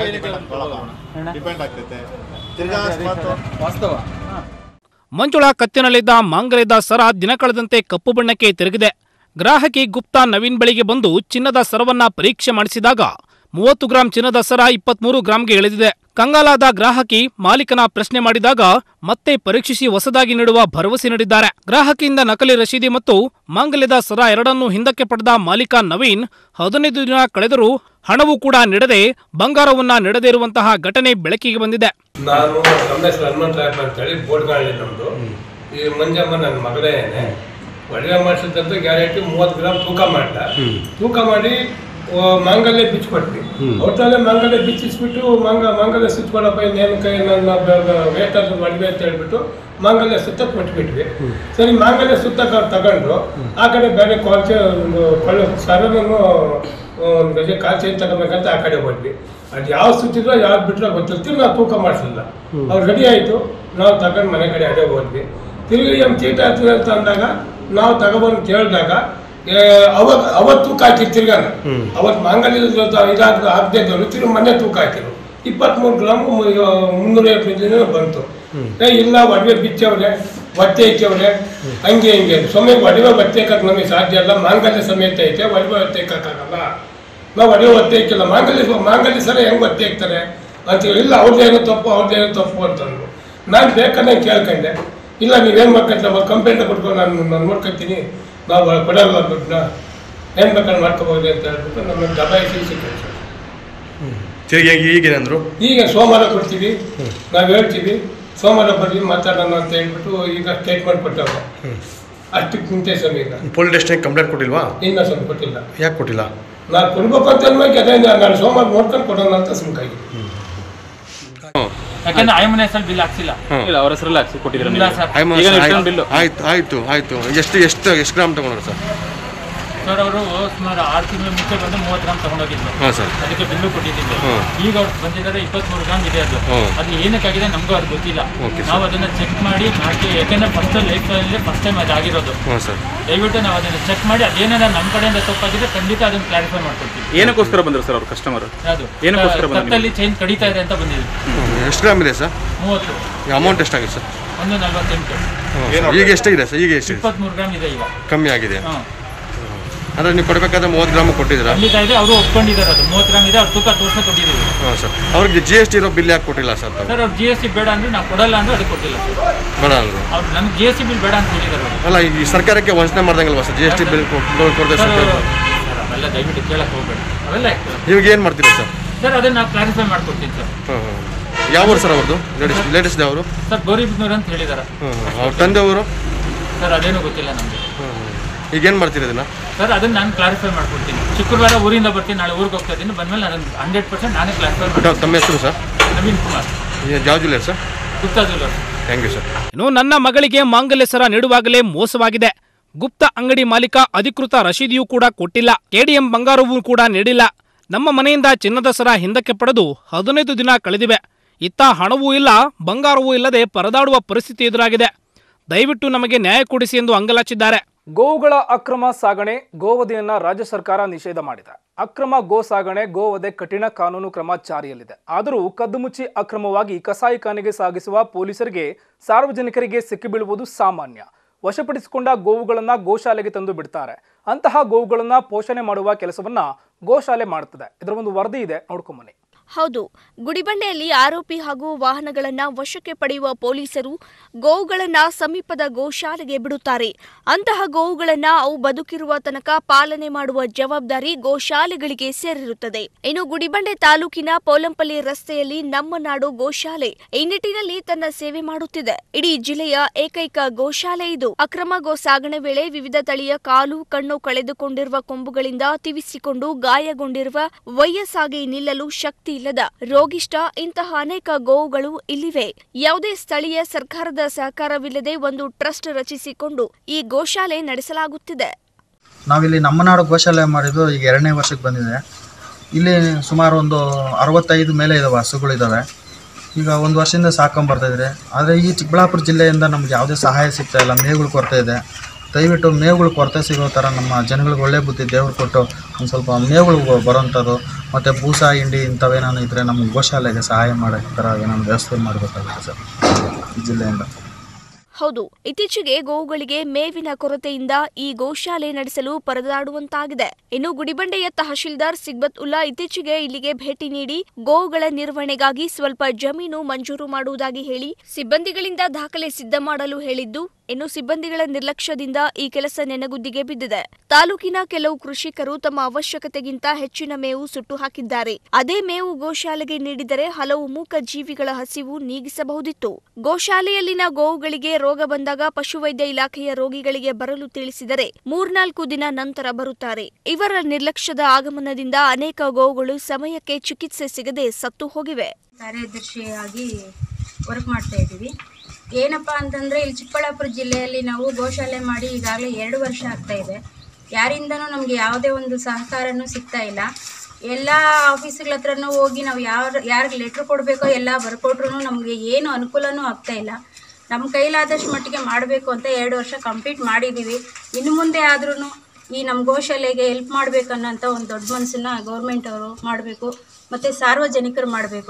ಡಿಪೆಂಡ್ ಆಗ್ತೈತೆ ತಿರ್ಗಾ ಅಕಸ್ಮಾತ್ ವಾಸ್ತವ ಮಂಜುಳಾ ಕತ್ತಿನಲ್ಲಿದ್ದ ಮಾಂಗಲ್ಯದ ಸರ ದಿನ ಕಳೆದಂತೆ ಕಪ್ಪು ಬಣ್ಣಕ್ಕೆ ತಿರುಗಿದೆ ಗ್ರಾಹಕಿ ಗುಪ್ತಾ ನವೀನ್ ಬಳಿಗೆ ಬಂದು ಚಿನ್ನದ ಸರವನ್ನ ಪರೀಕ್ಷೆ ಮಾಡಿಸಿದಾಗ ಮೂವತ್ತು ಗ್ರಾಂ ಚಿನ್ನದ ಸರ ಇಪ್ಪತ್ಮೂರು ಗ್ರಾಂಗೆ ಇಳಿದಿದೆ ಕಂಗಾಲಾದ ಗ್ರಾಹಕಿ ಮಾಲೀಕನ ಪ್ರಶ್ನೆ ಮಾಡಿದಾಗ ಮತ್ತೆ ಪರೀಕ್ಷಿಸಿ ಹೊಸದಾಗಿ ನೀಡುವ ಭರವಸೆ ನೀಡಿದ್ದಾರೆ ಗ್ರಾಹಕಿಯಿಂದ ನಕಲಿ ರಶೀದಿ ಮತ್ತು ಮಾಂಗಲ್ಯದ ಸರ ಎರಡನ್ನೂ ಹಿಂದಕ್ಕೆ ಪಡೆದ ಮಾಲೀಕ ನವೀನ್ ಹದಿನೈದು ದಿನ ಕಳೆದರೂ ಹಣವೂ ಕೂಡ ನೀಡದೆ ಬಂಗಾರವನ್ನ ನೀಡದೇ ಇರುವಂತಹ ಘಟನೆ ಬೆಳಕಿಗೆ ಬಂದಿದೆ ನಾನು ನಮ್ಮ ಹೆಸರು ಹನುಮಂತರಾಯಪ್ಪ ಅಂತೇಳಿ ಬೋಟ್ಗಾಳಿ ನಮ್ಮದು ಈ ಮಂಜಮ್ಮ ನನ್ನ ಮಗಳೇನೆ ಒಳ್ಳೆ ಮಾಡಿಸಿದಂತ ಗ್ಯಾರಂಟಿ ಮೂವತ್ತು ಗ್ರಾಮ್ ತೂಕ ಮಾಡ್ದ ತೂಕ ಮಾಡಿ ಆ, ಮಾಂಗಲ್ಯ ಬಿಚ್ಕೊಟ್ವಿ ಒಟ್ಟಲ್ಲೇ ಮಾಂಗಲ್ಯ ಬಿಚ್ಚಿಸ್ಬಿಟ್ಟು ಮಾಂಗ ಮಾಂಗಲ್ಯ ಸುತ್ಕೊಡಪ್ಪ ಇನ್ನೇನು ಕೈ ನನ್ನ ವೇಟ್ ಅದು ಮಡ್ವೆ ಅಂತ ಹೇಳ್ಬಿಟ್ಟು ಮಾಂಗಲ್ಯ ಸುತ್ತಕ್ಕೆ ಬಿಟ್ಬಿಟ್ವಿ ಸರಿ ಮಾಂಗಲ್ಯ ಸುತ್ತಕ್ಕೆ ಅವ್ರು ತಗೊಂಡ್ರು ಆ ಕಡೆ ಬೇರೆ ಕಾಲ್ಚೆ ಒಂದು ಕೊಳ್ಳ ಸರನನ್ನು ಒಂದು ಗಜ ಕಾಲ್ಚೆ ತಗೋಬೇಕಂತ ಆ ಕಡೆ ಹೋದ್ವಿ ಅದು ಯಾವ ಸುತ್ತಿದ್ರೋ ಯಾವ್ದು ಬಿಟ್ರೋ ಗೊತ್ತಿರ್ತೀವಿ ನಾವು ತೂಕ ಮಾಡಿಸಲಿಲ್ಲ ಅವ್ರು ರೆಡಿ ಆಯಿತು ನಾವು ತಗೊಂಡು ಮನೆ ಕಡೆ ಅದೇ ಹೋದ್ವಿ ತಿರುಗಿ ನಮ್ಮ ಚೀಟ ಹತ್ತಿರ ಅಂತ ಅಂದಾಗ ನಾವು ತಗೊಬಂದು ಕೇಳಿದಾಗ ಅವಾಗ ಅವತ್ತು ತೂಕ ಹಾಕಿರು ತಿರ್ಗಾನ ಅವತ್ತು ಮಾಂಗಲ್ಯದ ಜೊತೆ ಇದಾದ ಆಗದೆ ಇದ್ದವರು ತಿರುಗಿ ಮೊನ್ನೆ ತೂಕ ಹಾಕಿರು ಇಪ್ಪತ್ಮೂರು ಗ್ರಾಮ್ ಮುನ್ನೂರ ಐವತ್ತು ಬಂತು ಏ ಇಲ್ಲ ಒಡವೆ ಬಿಚ್ಚವ್ರೆ ಒತ್ತೆ ಇಕ್ಕವ್ರೆ ಹಂಗೆ ಹಿಂಗೆ ಸುಮ್ಮನೆ ಒಡವೆ ಒತ್ತೆ ಇಕ್ಕಕ್ಕೆ ನಮಗೆ ಸಾಧ್ಯ ಇಲ್ಲ ಮಾಂಗಲ್ಯ ಸಮೇತ ಐತೆ ಒಡವೆ ಒತ್ತೆ ಇಕ್ಕಾಗಲ್ಲ ನಾವು ಒಡವೆ ಒತ್ತೆ ಇಕ್ಕಿಲ್ಲ ಮಾಂಗಲ್ಯ ಮಾಂಗಲ್ಯ ಸಲ ಹೆಂಗೆ ಒತ್ತೆ ಇಕ್ತಾರೆ ಅಂತೇಳಿ ಇಲ್ಲ ಅವ್ರದ್ದೇನೋ ತಪ್ಪು ಅವ್ರದ್ದೇನೋ ತಪ್ಪು ಅಂತಂದ್ರು ನಾನು ಬೇಕಂದ್ರೆ ಕೇಳ್ಕೊಂಡೆ ಇಲ್ಲ ನೀವೇನು ಮಾಡ್ಕೊಂತ ಕಂಪ್ಲೇಂಟ್ ಕೊಟ್ಕೊಂಡು ನಾನು ನಾನು ನೋಡ್ಕೊತೀನಿ ನಾವು ಕೊಡಲ್ಲ ದುಡ್ಡನ್ನ ಏನು ಬೇಕಾದ್ರೆ ಮಾಡ್ಕೋಬೋದು ಅಂತ ಹೇಳ್ಬಿಟ್ಟು ನಮ್ಮ ದಬಾಯಿಸಿ ಸಿಕ್ಕಿ ಸರ್ ತಿರುಗಿ ಈಗ ಈಗೇನಂದ್ರು ಈಗ ಸೋಮವಾರ ಕೊಡ್ತೀವಿ ನಾವು ಹೇಳ್ತೀವಿ ಸೋಮವಾರ ಬರ್ರಿ ಮಾತಾಡೋಣ ಅಂತ ಹೇಳ್ಬಿಟ್ಟು ಈಗ ಸ್ಟೇಟ್ಮೆಂಟ್ ಕೊಟ್ಟವ್ರೆ ಅಷ್ಟಕ್ಕೆ ನಿಂತೆ ಸ್ವಾಮಿ ಈಗ ಪೊಲೀಸ್ ಸ್ಟೇಷನ್ಗೆ ಕಂಪ್ಲೇಂಟ್ ಕೊಟ್ಟಿಲ್ವಾ ಇನ್ನೂ ಸ್ವಲ್ಪ ಕೊಟ್ಟಿಲ್ಲ ಯಾಕೆ ಕೊಟ್ಟಿಲ್ಲ ನಾನು ಕೊಡ್ಬೇಕು ಅಂತ ಅನ್ಬೇಕು ಅದೇ ನಾನು ಸೋಮವಾರ ನೋಡ್ಕೊಂಡು ಕೊಡೋಣ ಅಂತ ಸುಮ್ಕಾಗಿ ಯಾಕಂದ್ರೆ ಆಯಮ್ಮನ ಹೆಸರು ಬಿಲ್ ಹಾಕ್ಸಿಲ್ಲ ಇಲ್ಲ ಅವ್ರ ಹೆಸರಲ್ಲಿ ಹಾಕ್ಸಿ ಕೊಟ್ಟಿದ್ರು ಇಲ್ಲ ಸರ್ ಆಯ್ತು, ಈಗ ನೀವು ಬಿಲ್ಲು ಆಯ್ತು ಆಯ್ತು ಆಯ್ತು ಎಷ್ಟು ಎಷ್ಟು ಎಷ್ಟು ಗ್ರಾಮ್ ತಗೊಂಡ್ರು ಸರ್ ಸರ್ ಅವರು ಸುಮಾರು ಆರು ತಿಂಗಳ ಮುಂಚೆ ಬಂದು ಮೂವತ್ತು ಗ್ರಾಮ್ ತಗೊಂಡೋಗಿದ್ರು ಹಾಂ ಸರ್ ಅದಕ್ಕೆ ಬಿಲ್ಲು ಕೊಟ್ಟಿದ್ದೀವಿ ಹ್ಮ್. ಈಗ ಅವ್ರು ಬಂದಿದ್ದಾರೆ ಇಪ್ಪತ್ಮೂರು ಗ್ರಾಮ್ ಇದೆ ಅದು ಹ್ಮ್. ಅದು ಏನಕ್ಕಾಗಿದೆ ನಮಗೂ ಅದು ಗೊತ್ತಿಲ್ಲ Okay, ನಾವು ಅದನ್ನ ಚೆಕ್ ಮಾಡಿ ಹಾಕಿ ಯಾಕಂದ್ರೆ ಫಸ್ಟ್ ಲೈಫ್ ಅಲ್ಲಿ ಫಸ್ಟ್ ಟೈಮ್ ಅದು ಆಗಿರೋದು ಹಾಂ ಸರ್ ದಯವಿಟ್ಟು ನಾವು ಅದನ್ನ ಚೆಕ್ ಮಾಡಿ ಅದೇನಾರ ನಮ್ಮ ಕಡೆಯಿಂದ ತಪ್ಪಾಗಿದೆ ಖಂಡಿತ ಅದನ್ನ ಕ್ಲಾರಿಫೈ ಮಾಡ್ಕೊಡ್ತೀವಿ ಏನಕ್ಕೋಸ್ಕರ ಬಂದ್ರು ಸರ್ ಅವ್ರು ಕಸ್ಟಮರ್ ಯಾವುದು ಏನಕ್ಕೋಸ್ಕರ ಬಂದ್ರು ಕತ್ತಲ್ಲಿ ಚೈನ್ ಕಡಿತಾ ಇದೆ ಅಂತ ಬಂದಿದ್ವಿ ಎಷ್ಟು ಗ್ರಾಮ್ ಇದೆ ಸರ್ ಮೂವತ್ತು ಅಮೌಂಟ್ ಎಷ್ಟಾಗಿದೆ ಸರ್ ಒಂದು ನಲ್ವತ್ತೆಂಟು ಹ್ಮ್. ಈಗ ಎಷ್ಟಾಗಿದೆ ಸರ್ ಈಗ ಎಷ್ಟಿದೆ ಇಪ್ಪತ್ಮೂರು ಗ್ರಾಮ್ ಇದೆ ಈಗ ಕಮ್ಮಿ ಆಗಿದೆ ಹಾಂ ಅಂದರೆ ನೀವು ಕೊಡಬೇಕಾದ್ರೆ ಮೂವತ್ತು ಗ್ರಾಮ್ ಕೊಟ್ಟಿದ್ದೀರಾ ಖಂಡಿತ ಇದೆ ಅವರು ಒಪ್ಕೊಂಡಿದ್ದಾರೆ ಅದು ಮೂವತ್ತು ಗ್ರಾಮ್ ಇದೆ ಅವ್ರು ತೂಕ ತೋರ್ಸ ಕೊಟ್ಟಿದ್ದೀವಿ ಹಾಂ ಸರ್ ಅವ್ರಿಗೆ ಜಿ ಎಸ್ ಟಿ ಇರೋ ಬಿಲ್ ಯಾಕೆ ಕೊಟ್ಟಿಲ್ಲ ಸರ್ ತಾವು ಸರ್ ಅವ್ರು ಜಿ ಎಸ್ ಟಿ ಬೇಡ ಅಂದ್ರೆ ನಾವು ಕೊಡಲ್ಲ ಅಂದ್ರೆ ಅದಕ್ಕೆ ಕೊಟ್ಟಿಲ್ಲ ಸರ್ ಬೇಡ ಅಂದ್ರು ಅವ್ರು ನಮ್ಗೆ ಜಿ ಎಸ್ ಟಿ ಬಿಲ್ ಬೇಡ ಅಂತ ಹೇಳಿದ್ದಾರೆ ಅವ್ರು. ಅಲ್ಲ ಈ ಸರ್ಕಾರಕ್ಕೆ ವಂಚನೆ ಮಾಡ್ದಂಗಲ್ವಾ sir G S T bill ಕೊಡದೆ ಸರ್ ಸರ್ಕಾರ ಅವರು ಸರ್ ಅವೆಲ್ಲ ದಯವಿಟ್ಟು ಕೇಳಕ್ಕೆ ಹೋಗ್ಬೇಡಿ ಅವೆಲ್ಲ ಯಾಕೆ? ಇವಾಗ ಏನು ಮಾಡ್ತೀರಾ ಸರ್ ಸರ್ ಅದನ್ನ ನಾವು ಕ್ಲಾರಿಫೈ ಮಾಡ್ಕೊಡ್ತೀನಿ ಸರ್ ಹಾಂ ಹಾಂ ಯಾವ ಊರು ಸರ್ ಅವ್ರದ್ದು ಲೇಟೆಸ್ಟ್ ಲೇಟೆಸ್ಟ್ ಅವರು ಸರ್ ಗೌರಿಬಿದ್ನೂರು ಅಂತ ಹೇಳಿದ್ದಾರೆ ಹ್ಞೂ ಹ್ಞೂ ಅವ್ರ ತಂದೆ ಊರು ಸರ್ ಅದೇನು ಗೊತ್ತಿಲ್ಲ ನಮಗೆ ಹ್ಞೂ ಹ್ಞೂ ಈಗ ಏನು ಮಾಡ್ತೀರಾ ಇದನ್ನ ಸರ್ ಅದನ್ನ ನಾನು ಕ್ಲಾರಿಫೈ ಮಾಡ್ಕೊಡ್ತೀನಿ ಶುಕ್ರವಾರ ಊರಿಂದ ಬರ್ತೀನಿ ನಾಳೆ ಊರಿಗೆ ಹೋಗ್ತಾ ಇದ್ದೀನಿ ಬಂದ್ಮೇಲೆ ನಾನು ಹಂಡ್ರೆಡ್ ಪರ್ಸೆಂಟ್ ನಾನೇ ಕ್ಲಾರಿಫೈ ಟ- ಮಾಡ್ತೀನಿ ತಮ್ಮ ಹೆಸರು ಸರ್ ನವೀನ್ ಕುಮಾರ್ ಯಾವ ಜಿಲ್ಲೆ sir Gupta jewellers thank you sir ಇನ್ನು ನನ್ನ ಮಗಳಿಗೆ ಮಾಂಗಲ್ಯ ಸರ ನೀಡುವಾಗಲೇ ಮೋಸವಾಗಿದೆ ಗುಪ್ತ ಅಂಗಡಿ ಮಾಲೀಕ ಅಧಿಕೃತ ರಶೀದಿಯೂ ಕೂಡ ಕೊಟ್ಟಿಲ್ಲ ಕೆಡಿಎಂ ಬಂಗಾರವೂ ಕೂಡ ನೀಡಿಲ್ಲ ನಮ್ಮ ಮನೆಯಿಂದ ಚಿನ್ನದ ಸರ ಹಿಂದಕ್ಕೆ ಪಡೆದು ಹದಿನೈದು ದಿನ ಕಳೆದಿವೆ ಇತ್ತ ಹಣವೂ ಇಲ್ಲ ಬಂಗಾರವೂ ಇಲ್ಲದೆ ಪರದಾಡುವ ಪರಿಸ್ಥಿತಿ ಎದುರಾಗಿದೆ ದಯವಿಟ್ಟು ನಮಗೆ ನ್ಯಾಯ ಕೊಡಿಸಿ ಎಂದು ಅಂಗಲಾಚಿದ್ದಾರೆ ಗೋವುಗಳ ಅಕ್ರಮ ಸಾಗಣೆ ಗೋವಧೆಯನ್ನ ರಾಜ್ಯ ಸರ್ಕಾರ ನಿಷೇಧ ಮಾಡಿದೆ ಅಕ್ರಮ ಗೋ ಸಾಗಣೆ ಗೋವಧೆ ಕಠಿಣ ಕಾನೂನು ಕ್ರಮ ಜಾರಿಯಲ್ಲಿದೆ ಆದರೂ ಕದ್ದುಮುಚ್ಚಿ ಅಕ್ರಮವಾಗಿ ಕಸಾಯಿಖಾನೆಗೆ ಸಾಗಿಸುವ ಪೊಲೀಸರಿಗೆ ಸಾರ್ವಜನಿಕರಿಗೆ ಸಿಕ್ಕಿಬೀಳುವುದು ಸಾಮಾನ್ಯ ವಶಪಡಿಸಿಕೊಂಡ ಗೋವುಗಳನ್ನ ಗೋಶಾಲೆಗೆ ತಂದು ಬಿಡ್ತಾರೆ ಅಂತಹ ಗೋವುಗಳನ್ನ ಪೋಷಣೆ ಮಾಡುವ ಕೆಲಸವನ್ನ ಗೋಶಾಲೆ ಮಾಡುತ್ತದೆ ಇದರ ಒಂದು ವರದಿ ಇದೆ ನೋಡ್ಕೊಂಬನ್ನಿ ಹೌದು ಗುಡಿಬಂಡೆಯಲ್ಲಿ ಆರೋಪಿ ಹಾಗೂ ವಾಹನಗಳನ್ನ ವಶಕ್ಕೆ ಪಡೆಯುವ ಪೊಲೀಸರು ಗೋವುಗಳನ್ನ ಸಮೀಪದ ಗೋಶಾಲೆಗೆ ಬಿಡುತ್ತಾರೆ ಅಂತಹ ಗೋವುಗಳನ್ನ ಅವು ಬದುಕಿರುವ ತನಕ ಪಾಲನೆ ಮಾಡುವ ಜವಾಬ್ದಾರಿ ಗೋಶಾಲೆಗಳಿಗೆ ಸೇರಿರುತ್ತದೆ ಇನ್ನು ಗುಡಿಬಂಡೆ ತಾಲೂಕಿನ ಪೋಲಂಪಲ್ಲಿ ರಸ್ತೆಯಲ್ಲಿ ನಮ್ಮ ನಾಡು ಗೋಶಾಲೆ ಈ ನಿಟ್ಟಿನಲ್ಲಿ ತನ್ನ ಸೇವೆ ಮಾಡುತ್ತಿದೆ ಇಡೀ ಜಿಲ್ಲೆಯ ಏಕೈಕ ಗೋಶಾಲೆ ಇದು ಅಕ್ರಮ ಗೋ ಸಾಗಣೆ ವೇಳೆ ವಿವಿಧ ತಳಿಯ ಕಾಲು ಕಣ್ಣು ಕಳೆದುಕೊಂಡಿರುವ ಕೊಂಬುಗಳಿಂದ ತಿವಿಸಿಕೊಂಡು ಗಾಯಗೊಂಡಿರುವ ವಯಸ್ಸಾಗಿ ನಿಲ್ಲಲು ಶಕ್ತಿ ಇಲ್ಲದ ರೋಗಿಷ್ಟ ಇಂತಹ ಅನೇಕ ಗೋವುಗಳು ಇಲ್ಲಿವೆ ಯಾವುದೇ ಸ್ಥಳೀಯ ಸರ್ಕಾರದ ಸಹಕಾರವಿಲ್ಲದೆ ಒಂದು ಟ್ರಸ್ಟ್ ರಚಿಸಿಕೊಂಡು ಈ ಗೋಶಾಲೆ ನಡೆಸಲಾಗುತ್ತಿದೆ ನಾವಿಲ್ಲಿ ನಮ್ಮ ನಾಡು ಗೋಶಾಲೆ ಮಾಡಿದ್ದು ಈಗ ಎರಡನೇ ವರ್ಷಕ್ಕೆ ಬಂದಿದೆ ಇಲ್ಲಿ ಸುಮಾರು ಒಂದು ಅರವತ್ತೈದು ಮೇಲೆ ಇದಾವೆ ಹಸುಗಳಿದ್ದಾವೆ ಈಗ ಒಂದು ವರ್ಷದಿಂದ ಸಾಕೊಂಬರ್ತಾಯಿದ್ರೆ ಆದರೆ ಈ ಚಿಕ್ಕಬಳ್ಳಾಪುರ ಜಿಲ್ಲೆಯಿಂದ ನಮ್ಗೆ ಯಾವುದೇ ಸಹಾಯ ಸಿಗ್ತಾ ಇಲ್ಲ ಮೇವುಗಳು ಕೊರತೆ ಇದೆ ದಯವಿಟ್ಟು ಮೇವುಗಳು ಕೊರತೆ ಸಿಗೋ ಥರ ನಮ್ಮ ಜನಗಳಿಗೆ ಒಳ್ಳೆ ಬುದ್ಧಿ ದೇವ್ರು ಕೊಟ್ಟು ಒಂದು ಸ್ವಲ್ಪ ಮೇವುಗಳು ಬರೋಂಥದ್ದು ಮತ್ತು ಬೂಸ ಹಿಂಡಿ ಇಂಥವೇನಾನು ಇದ್ದರೆ ನಮ್ಮ ಗೋಶಾಲೆಗೆ ಸಹಾಯ ಮಾಡೋ ಥರ ಏನಾದ್ರು ವ್ಯವಸ್ಥೆ ಮಾಡಬೇಕಾಗುತ್ತೆ ಸರ್ ಈ ಜಿಲ್ಲೆಯಿಂದ ಹೌದು ಇತ್ತೀಚೆಗೆ ಗೋವುಗಳಿಗೆ ಮೇವಿನ ಕೊರತೆಯಿಂದ ಈ ಗೋಶಾಲೆ ನಡೆಸಲು ಪರದಾಡುವಂತಾಗಿದೆ ಇನ್ನು ಗುಡಿಬಂಡೆಯ ತಹಶೀಲ್ದಾರ್ ಸಿಗ್ಬತ್ ಉಲ್ಲಾ ಇತ್ತೀಚೆಗೆ ಇಲ್ಲಿಗೆ ಭೇಟಿ ನೀಡಿ ಗೋವುಗಳ ನಿರ್ವಹಣೆಗಾಗಿ ಸ್ವಲ್ಪ ಜಮೀನು ಮಂಜೂರು ಮಾಡುವುದಾಗಿ ಹೇಳಿ ಸಿಬ್ಬಂದಿಗಳಿಂದ ದಾಖಲೆ ಸಿದ್ಧ ಮಾಡಲು ಹೇಳಿದ್ದು ಇನ್ನು ಸಿಬ್ಬಂದಿಗಳ ನಿರ್ಲಕ್ಷ್ಯದಿಂದ ಈ ಕೆಲಸ ನೆನಗುದ್ದಿಗೆ ಬಿದ್ದಿದೆ ತಾಲೂಕಿನ ಕೆಲವು ಕೃಷಿಕರು ತಮ್ಮ ಅವಶ್ಯಕತೆಗಿಂತ ಹೆಚ್ಚಿನ ಮೇವು ಸುಟ್ಟು ಹಾಕಿದ್ದಾರೆ ಅದೇ ಮೇವು ಗೋಶಾಲೆಗೆ ನೀಡಿದರೆ ಹಲವು ಮೂಕ ಜೀವಿಗಳ ಹಸಿವು ನೀಗಿಸಬಹುದಿತ್ತು ಗೋಶಾಲೆಯಲ್ಲಿನ ಗೋವುಗಳಿಗೆ ರೋಗ ಬಂದಾಗ ಪಶುವೈದ್ಯ ಇಲಾಖೆಯ ರೋಗಿಗಳಿಗೆ ಬರಲು ತಿಳಿಸಿದರೆ ಮೂರ್ನಾಲ್ಕು ದಿನ ನಂತರ ಬರುತ್ತಾರೆ ಇವರ ನಿರ್ಲಕ್ಷ್ಯದ ಆಗಮನದಿಂದ ಅನೇಕ ಗೋವುಗಳು ಸಮಯಕ್ಕೆ ಚಿಕಿತ್ಸೆ ಸಿಗದೆ ಸತ್ತು ಹೋಗಿವೆ ಕಾರ್ಯದರ್ಶಿಯಾಗಿ ವರ್ಕ್ ಮಾಡ್ತಾ ಇದ್ದೀವಿ ಏನಪ್ಪ ಅಂತಂದರೆ ಇಲ್ಲಿ ಚಿಕ್ಕಬಳ್ಳಾಪುರ ಜಿಲ್ಲೆಯಲ್ಲಿ ನಾವು ಗೋಶಾಲೆ ಮಾಡಿ ಈಗಾಗಲೇ ಎರಡು ವರ್ಷ ಆಗ್ತಾ ಇದೆ ಯಾರಿಂದನೂ ನಮಗೆ ಯಾವುದೇ ಒಂದು ಸಹಕಾರನೂ ಸಿಗ್ತಾ ಇಲ್ಲ ಎಲ್ಲ ಆಫೀಸ್ಗಳ ಹತ್ರನೂ ಹೋಗಿ ನಾವು ಯಾರು ಯಾರಿಗೆ ಲೆಟ್ರ್ ಕೊಡಬೇಕೋ ಎಲ್ಲ ಬರ್ಕೊಟ್ರು ನಮಗೆ ಏನು ಅನುಕೂಲನೂ ಆಗ್ತಾ ಇಲ್ಲ ನಮ್ಮ ಕೈಲಾದಷ್ಟು ಮಟ್ಟಿಗೆ ಮಾಡಬೇಕು ಅಂತ ಎರಡು ವರ್ಷ ಕಂಪ್ಲೀಟ್ ಮಾಡಿದ್ದೀವಿ ಇನ್ನು ಮುಂದೆ ಆದ್ರೂ ಈ ನಮ್ಮ ಗೋಶಾಲೆಗೆ ಹೆಲ್ಪ್ ಮಾಡಬೇಕನ್ನೋಂಥ ಒಂದು ದೊಡ್ಡ ಮನಸ್ಸನ್ನ ಗೌರ್ಮೆಂಟ್ ಅವರು ಮಾಡಬೇಕು ಮತ್ತು ಸಾರ್ವಜನಿಕರು ಮಾಡಬೇಕು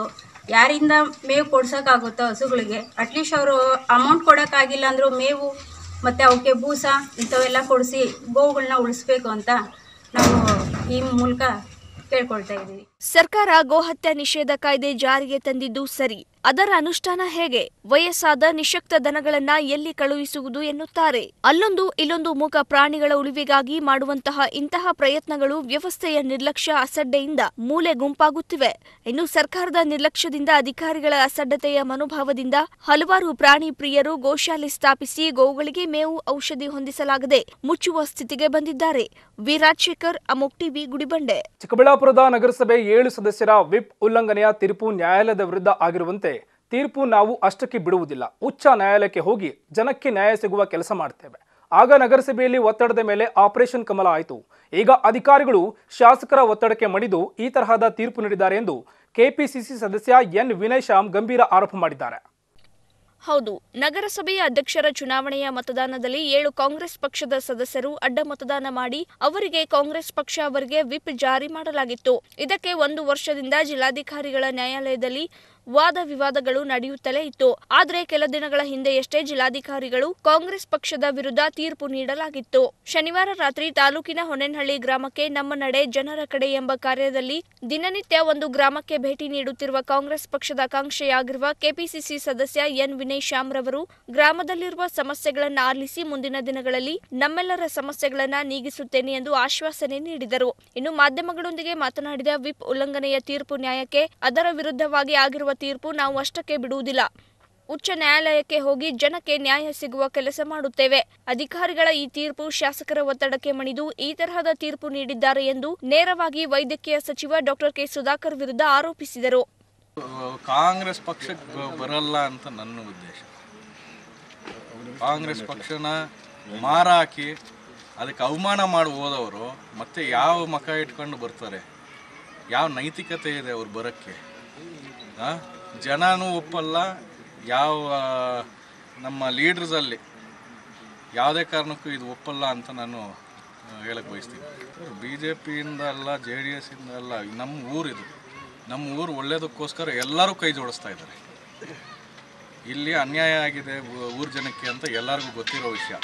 ಯಾರಿಂದ ಮೇವು ಕೊಡ್ಸೋಕ್ಕಾಗುತ್ತೋ ಹಸುಗಳಿಗೆ ಅಟ್ಲೀಸ್ಟ್ ಅವರು ಅಮೌಂಟ್ ಕೊಡೋಕ್ಕಾಗಿಲ್ಲ ಅಂದರೂ ಮೇವು ಮತ್ತು ಅವಕ್ಕೆ ಬೂಸ ಇಂಥವೆಲ್ಲ ಕೊಡಿಸಿ ಗೋವುಗಳನ್ನ ಉಳಿಸ್ಬೇಕು ಅಂತ ನಾವು ಈ ಮೂಲಕ ಕೇಳ್ಕೊಳ್ತಾ ಇದ್ದೀವಿ ಸರ್ಕಾರ ಗೋಹತ್ಯೆ ನಿಷೇಧ ಕಾಯ್ದೆ ಜಾರಿಗೆ ತಂದಿದ್ದು ಸರಿ ಅದರ ಅನುಷ್ಠಾನ ಹೇಗೆ ವಯಸ್ಸಾದ ನಿಶಕ್ತ ದನಗಳನ್ನ ಎಲ್ಲಿ ಕಳುಹಿಸುವುದು ಎನ್ನುತ್ತಾರೆ ಅಲ್ಲೊಂದು ಇಲ್ಲೊಂದು ಮೂಕ ಪ್ರಾಣಿಗಳ ಉಳಿವಿಗಾಗಿ ಮಾಡುವಂತಹ ಇಂತಹ ಪ್ರಯತ್ನಗಳು ವ್ಯವಸ್ಥೆಯ ನಿರ್ಲಕ್ಷ್ಯ ಅಸಡ್ಡೆಯಿಂದ ಮೂಲೆ ಗುಂಪಾಗುತ್ತಿವೆ ಇನ್ನು ಸರ್ಕಾರದ ನಿರ್ಲಕ್ಷ್ಯದಿಂದ ಅಧಿಕಾರಿಗಳ ಅಸಡ್ಡತೆಯ ಮನೋಭಾವದಿಂದ ಹಲವಾರು ಪ್ರಾಣಿ ಪ್ರಿಯರು ಗೋಶಾಲೆ ಸ್ಥಾಪಿಸಿ ಗೋವುಗಳಿಗೆ ಮೇವು ಔಷಧಿ ಹೊಂದಿಸಲಾಗದೆ ಮುಚ್ಚುವ ಸ್ಥಿತಿಗೆ ಬಂದಿದ್ದಾರೆ ವಿರಾಜಶೇಖರ್ ಅಮೋಕ್ ಟಿವಿ ಗುಡಿಬಂಡೆ ಚಿಕ್ಕಬಳ್ಳಾಪುರದ ನಗರಸಭೆ ಏಳು ಸದಸ್ಯರ ವಿಪ್ ಉಲ್ಲಂಘನೆಯ ತೀರ್ಪು ನ್ಯಾಯಾಲಯದ ವಿರುದ್ಧ ಆಗಿರುವಂತೆ ತೀರ್ಪು ನಾವು ಅಷ್ಟಕ್ಕೆ ಬಿಡುವುದಿಲ್ಲ ಉಚ್ಚ ನ್ಯಾಯಾಲಯಕ್ಕೆ ಹೋಗಿ ಜನಕ್ಕೆ ನ್ಯಾಯ ಸಿಗುವ ಕೆಲಸ ಮಾಡ್ತೇವೆ ಆಗ ನಗರಸಭೆಯಲ್ಲಿ ಒತ್ತಡದ ಮೇಲೆ ಆಪರೇಷನ್ ಕಮಲ ಆಯಿತು ಈಗ ಅಧಿಕಾರಿಗಳು ಶಾಸಕರ ಒತ್ತಡಕ್ಕೆ ಮಣಿದು ಈ ತರಹದ ತೀರ್ಪು ನೀಡಿದ್ದಾರೆ ಎಂದು ಕೆಪಿಸಿಸಿ ಸದಸ್ಯ ಎನ್ ವಿನಯ್ ಶ್ಯಾಮ್ ಗಂಭೀರ ಆರೋಪ ಮಾಡಿದ್ದಾರೆ ಹೌದು ನಗರಸಭೆಯ ಅಧ್ಯಕ್ಷರ ಚುನಾವಣೆಯ ಮತದಾನದಲ್ಲಿ ಏಳು ಕಾಂಗ್ರೆಸ್ ಪಕ್ಷದ ಸದಸ್ಯರು ಅಡ್ಡ ಮತದಾನ ಮಾಡಿ ಅವರಿಗೆ ಕಾಂಗ್ರೆಸ್ ಪಕ್ಷ ಅವರಿಗೆ ವಿಪ್ ಜಾರಿ ಮಾಡಲಾಗಿತ್ತು ಇದಕ್ಕೆ ಒಂದು ವರ್ಷದಿಂದ ಜಿಲ್ಲಾಧಿಕಾರಿಗಳ ನ್ಯಾಯಾಲಯದಲ್ಲಿ ವಾದ ವಿವಾದಗಳು ನಡೆಯುತ್ತಲೇ ಇತ್ತು ಆದರೆ ಕೆಲ ದಿನಗಳ ಹಿಂದೆಯಷ್ಟೇ ಜಿಲ್ಲಾಧಿಕಾರಿಗಳು ಕಾಂಗ್ರೆಸ್ ಪಕ್ಷದ ವಿರುದ್ಧ ತೀರ್ಪು ನೀಡಲಾಗಿತ್ತು ಶನಿವಾರ ರಾತ್ರಿ ತಾಲೂಕಿನ ಹೊನ್ನೆನಹಳ್ಳಿ ಗ್ರಾಮಕ್ಕೆ ನಮ್ಮ ನಡೆ ಜನರ ಕಡೆ ಎಂಬ ಕಾರ್ಯದಲ್ಲಿ ದಿನನಿತ್ಯ ಒಂದು ಗ್ರಾಮಕ್ಕೆ ಭೇಟಿ ನೀಡುತ್ತಿರುವ ಕಾಂಗ್ರೆಸ್ ಪಕ್ಷದ ಆಕಾಂಕ್ಷೆಯಾಗಿರುವ ಕೆಪಿಸಿಸಿ ಸದಸ್ಯ ಎನ್ ವಿನಯ್ ಶ್ಯಾಮ್ ರವರು ಗ್ರಾಮದಲ್ಲಿರುವ ಸಮಸ್ಯೆಗಳನ್ನು ಆಲಿಸಿ ಮುಂದಿನ ದಿನಗಳಲ್ಲಿ ನಮ್ಮೆಲ್ಲರ ಸಮಸ್ಯೆಗಳನ್ನ ನೀಗಿಸುತ್ತೇನೆ ಎಂದು ಆಶ್ವಾಸನೆ ನೀಡಿದರು ಇನ್ನು ಮಾಧ್ಯಮಗಳೊಂದಿಗೆ ಮಾತನಾಡಿದ ವಿಪ್ ಉಲ್ಲಂಘನೆಯ ತೀರ್ಪು ನ್ಯಾಯಕ್ಕೆ ಅದರ ವಿರುದ್ಧವಾಗಿ ಆಗಿರುವ ತೀರ್ಪು ನಾವು ಅಷ್ಟಕ್ಕೆ ಬಿಡುವುದಿಲ್ಲ ಉಚ್ಚ ನ್ಯಾಯಾಲಯಕ್ಕೆ ಹೋಗಿ ಜನಕ್ಕೆ ನ್ಯಾಯ ಸಿಗುವ ಕೆಲಸ ಮಾಡುತ್ತೇವೆ ಅಧಿಕಾರಿಗಳ ಈ ತೀರ್ಪು ಶಾಸಕರ ಒತ್ತಡಕ್ಕೆ ಮಣಿದು ಈ ತರಹದ ತೀರ್ಪು ನೀಡಿದ್ದಾರೆ ಎಂದು ನೇರವಾಗಿ ವೈದ್ಯಕೀಯ ಸಚಿವ ಡಾಕ್ಟರ್ ಕೆ ಸುಧಾಕರ್ ವಿರುದ್ಧ ಆರೋಪಿಸಿದರು ಕಾಂಗ್ರೆಸ್ ಪಕ್ಷಕ್ಕೆ ಬರಲ್ಲ ಅಂತ ನನ್ನ ಉದ್ದೇಶ ಕಾಂಗ್ರೆಸ್ ಪಕ್ಷನ ಮಾರಾಕಿ ಅದಕ್ಕೆ ಅವಮಾನ ಮಾಡಿ ಹೋದವರು ಮತ್ತೆ ಯಾವ ಮಕ ಇಟ್ಕೊಂಡು ಬರ್ತಾರೆ ಯಾವ ನೈತಿಕತೆ ಇದೆ ಅವ್ರು ಬರೋಕ್ಕೆ ಆ? ಜನನೂ ಒಪ್ಪಲ್ಲ ಯಾವ ನಮ್ಮ ಲೀಡ್ರಸಲ್ಲಿ ಯಾವುದೇ ಕಾರಣಕ್ಕೂ ಇದು ಒಪ್ಪಲ್ಲ ಅಂತ ನಾನು ಹೇಳಕ್ಕೆ ಬಯಸ್ತೀನಿ ಬಿ ಜೆ ಪಿಯಿಂದ ಅಲ್ಲ ಜೆ ಡಿ ಎಸ್ ಇಂದ ಅಲ್ಲ ನಮ್ಮ ಊರಿದು ನಮ್ಮ ಊರು ಒಳ್ಳೇದಕ್ಕೋಸ್ಕರ ಎಲ್ಲರೂ ಕೈ ಜೋಡಿಸ್ತಾ ಇದ್ದಾರೆ ಇಲ್ಲಿ ಅನ್ಯಾಯ ಆಗಿದೆ ಊ- ಊರ್ ಜನಕ್ಕೆ ಅಂತ ಎಲ್ಲರಿಗೂ ಗೊತ್ತಿರೋ ವಿಷಯ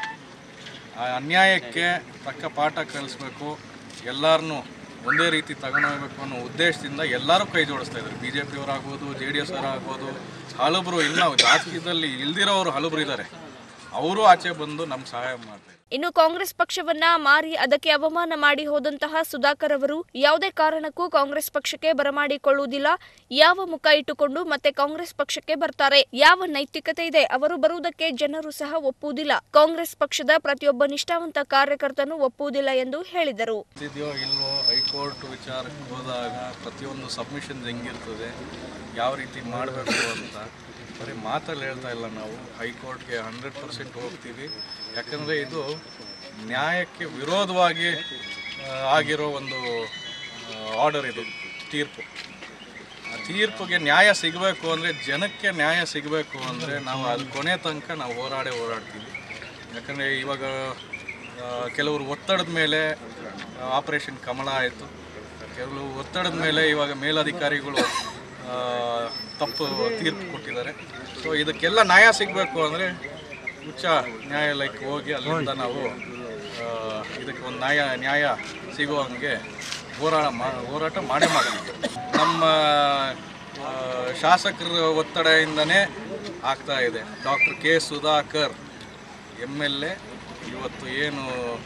ಆ ಅನ್ಯಾಯಕ್ಕೆ ತಕ್ಕ ಪಾಠ ಕಲಿಸ್ಬೇಕು ಎಲ್ಲರನ್ನೂ ಒಂದೇ ರೀತಿ ತಗೊಂಡೋಗ್ಬೇಕು ಅನ್ನೋ ಉದ್ದೇಶದಿಂದ ಎಲ್ಲರೂ ಕೈ ಜೋಡಿಸ್ತಾ ಇದ್ದಾರೆ ಬಿ ಜೆ ಪಿಯವರಾಗ್ಬೋದು ಜೆ ಡಿ ಎಸ್ ಅವರಾಗ್ಬೋದು ಹಲಬರು ಇನ್ನೂ ರಾಜಕೀಯದಲ್ಲಿ ಇಲ್ದಿರೋರು ಹಲಬರು ಇದ್ದಾರೆ ಅವರು ಆಚೆ ಬಂದು ನಮ್ಗೆ ಸಹಾಯ ಮಾಡ್ತಾರೆ ಇನ್ನು ಕಾಂಗ್ರೆಸ್ ಪಕ್ಷವನ್ನ ಮಾರಿ ಅದಕ್ಕೆ ಅವಮಾನ ಮಾಡಿ ಹೋದಂತಹ ಸುಧಾಕರ್ ಅವರು ಯಾವುದೇ ಕಾರಣಕ್ಕೂ ಕಾಂಗ್ರೆಸ್ ಪಕ್ಷಕ್ಕೆ ಬರಮಾಡಿಕೊಳ್ಳುವುದಿಲ್ಲ ಯಾವ ಮುಖ ಇಟ್ಟುಕೊಂಡು ಮತ್ತೆ ಕಾಂಗ್ರೆಸ್ ಪಕ್ಷಕ್ಕೆ ಬರ್ತಾರೆ ಯಾವ ನೈತಿಕತೆ ಇದೆ ಅವರು ಬರುವುದಕ್ಕೆ ಜನರು ಸಹ ಒಪ್ಪುವುದಿಲ್ಲ ಕಾಂಗ್ರೆಸ್ ಪಕ್ಷದ ಪ್ರತಿಯೊಬ್ಬ ನಿಷ್ಠಾವಂತ ಕಾರ್ಯಕರ್ತನು ಒಪ್ಪುವುದಿಲ್ಲ ಎಂದು ಹೇಳಿದರು ಇದೆಯೋ ಇಲ್ವೋ ಹೈಕೋರ್ಟ್ ವಿಚಾರಕ್ಕೆ ಹೋದಾಗ ಪ್ರತಿಯೊಂದು ಸಬ್ಮಿಷನ್ಸ್ ಹೆಂಗಿರ್ತದೆ ಯಾವ ರೀತಿ ಮಾಡಬೇಕು ಅಂತ ಬರೀ ಮಾತಲ್ಲಿ ಹೇಳ್ತಾ ಇಲ್ಲ ನಾವು ಹೈಕೋರ್ಟ್ಗೆ ಹಂಡ್ರೆಡ್ ಪರ್ಸೆಂಟ್ ಹೋಗ್ತೀವಿ ಯಾಕಂದರೆ ಇದು ನ್ಯಾಯಕ್ಕೆ ವಿರೋಧವಾಗಿ ಆ, ಆಗಿರೋ ಒಂದು ಆರ್ಡರ್ ಇದು ತೀರ್ಪು ಆ ತೀರ್ಪಿಗೆ ನ್ಯಾಯ ಸಿಗಬೇಕು ಅಂದರೆ ಜನಕ್ಕೆ ನ್ಯಾಯ ಸಿಗಬೇಕು ಅಂದರೆ ನಾವು ಅದು ಕೊನೆ ತನಕ ನಾವು ಹೋರಾಡೇ ಹೋರಾಡ್ತೀವಿ ಯಾಕಂದರೆ ಇವಾಗ ಆ, ಕೆಲವರು ಒತ್ತಡದ ಮೇಲೆ ಆಪರೇಷನ್ ಕಮಲ ಆಯಿತು ಕೆಲವು ಒತ್ತಡದ ಮೇಲೆ ಇವಾಗ ಮೇಲಧಿಕಾರಿಗಳು ಆ, ತಪ್ಪು ತೀರ್ಪು ಕೊಟ್ಟಿದ್ದಾರೆ ಸೊ ಇದಕ್ಕೆಲ್ಲ ನ್ಯಾಯ ಸಿಗಬೇಕು ಅಂದರೆ ಉಚ್ಚ ನ್ಯಾಯಾಲಯಕ್ಕೆ ಹೋಗಿ ಅಲ್ಲಿಂದ ನಾವು ಆ, ಇದಕ್ಕೆ ಒಂದು ನ್ಯಾಯ ನ್ಯಾಯ ಸಿಗುವಂಗೆ ಹೋರಾಟ ಮಾ ಹೋರಾಟ ಮಾಡೇ ಮಾಡೋಣ ನಮ್ಮ ಆ, ಶಾಸಕರ ಒತ್ತಡದಿಂದನೇ ಆಗ್ತಾ ಇದೆ doctor K Sudhakar M L A ಇವತ್ತು ಏನು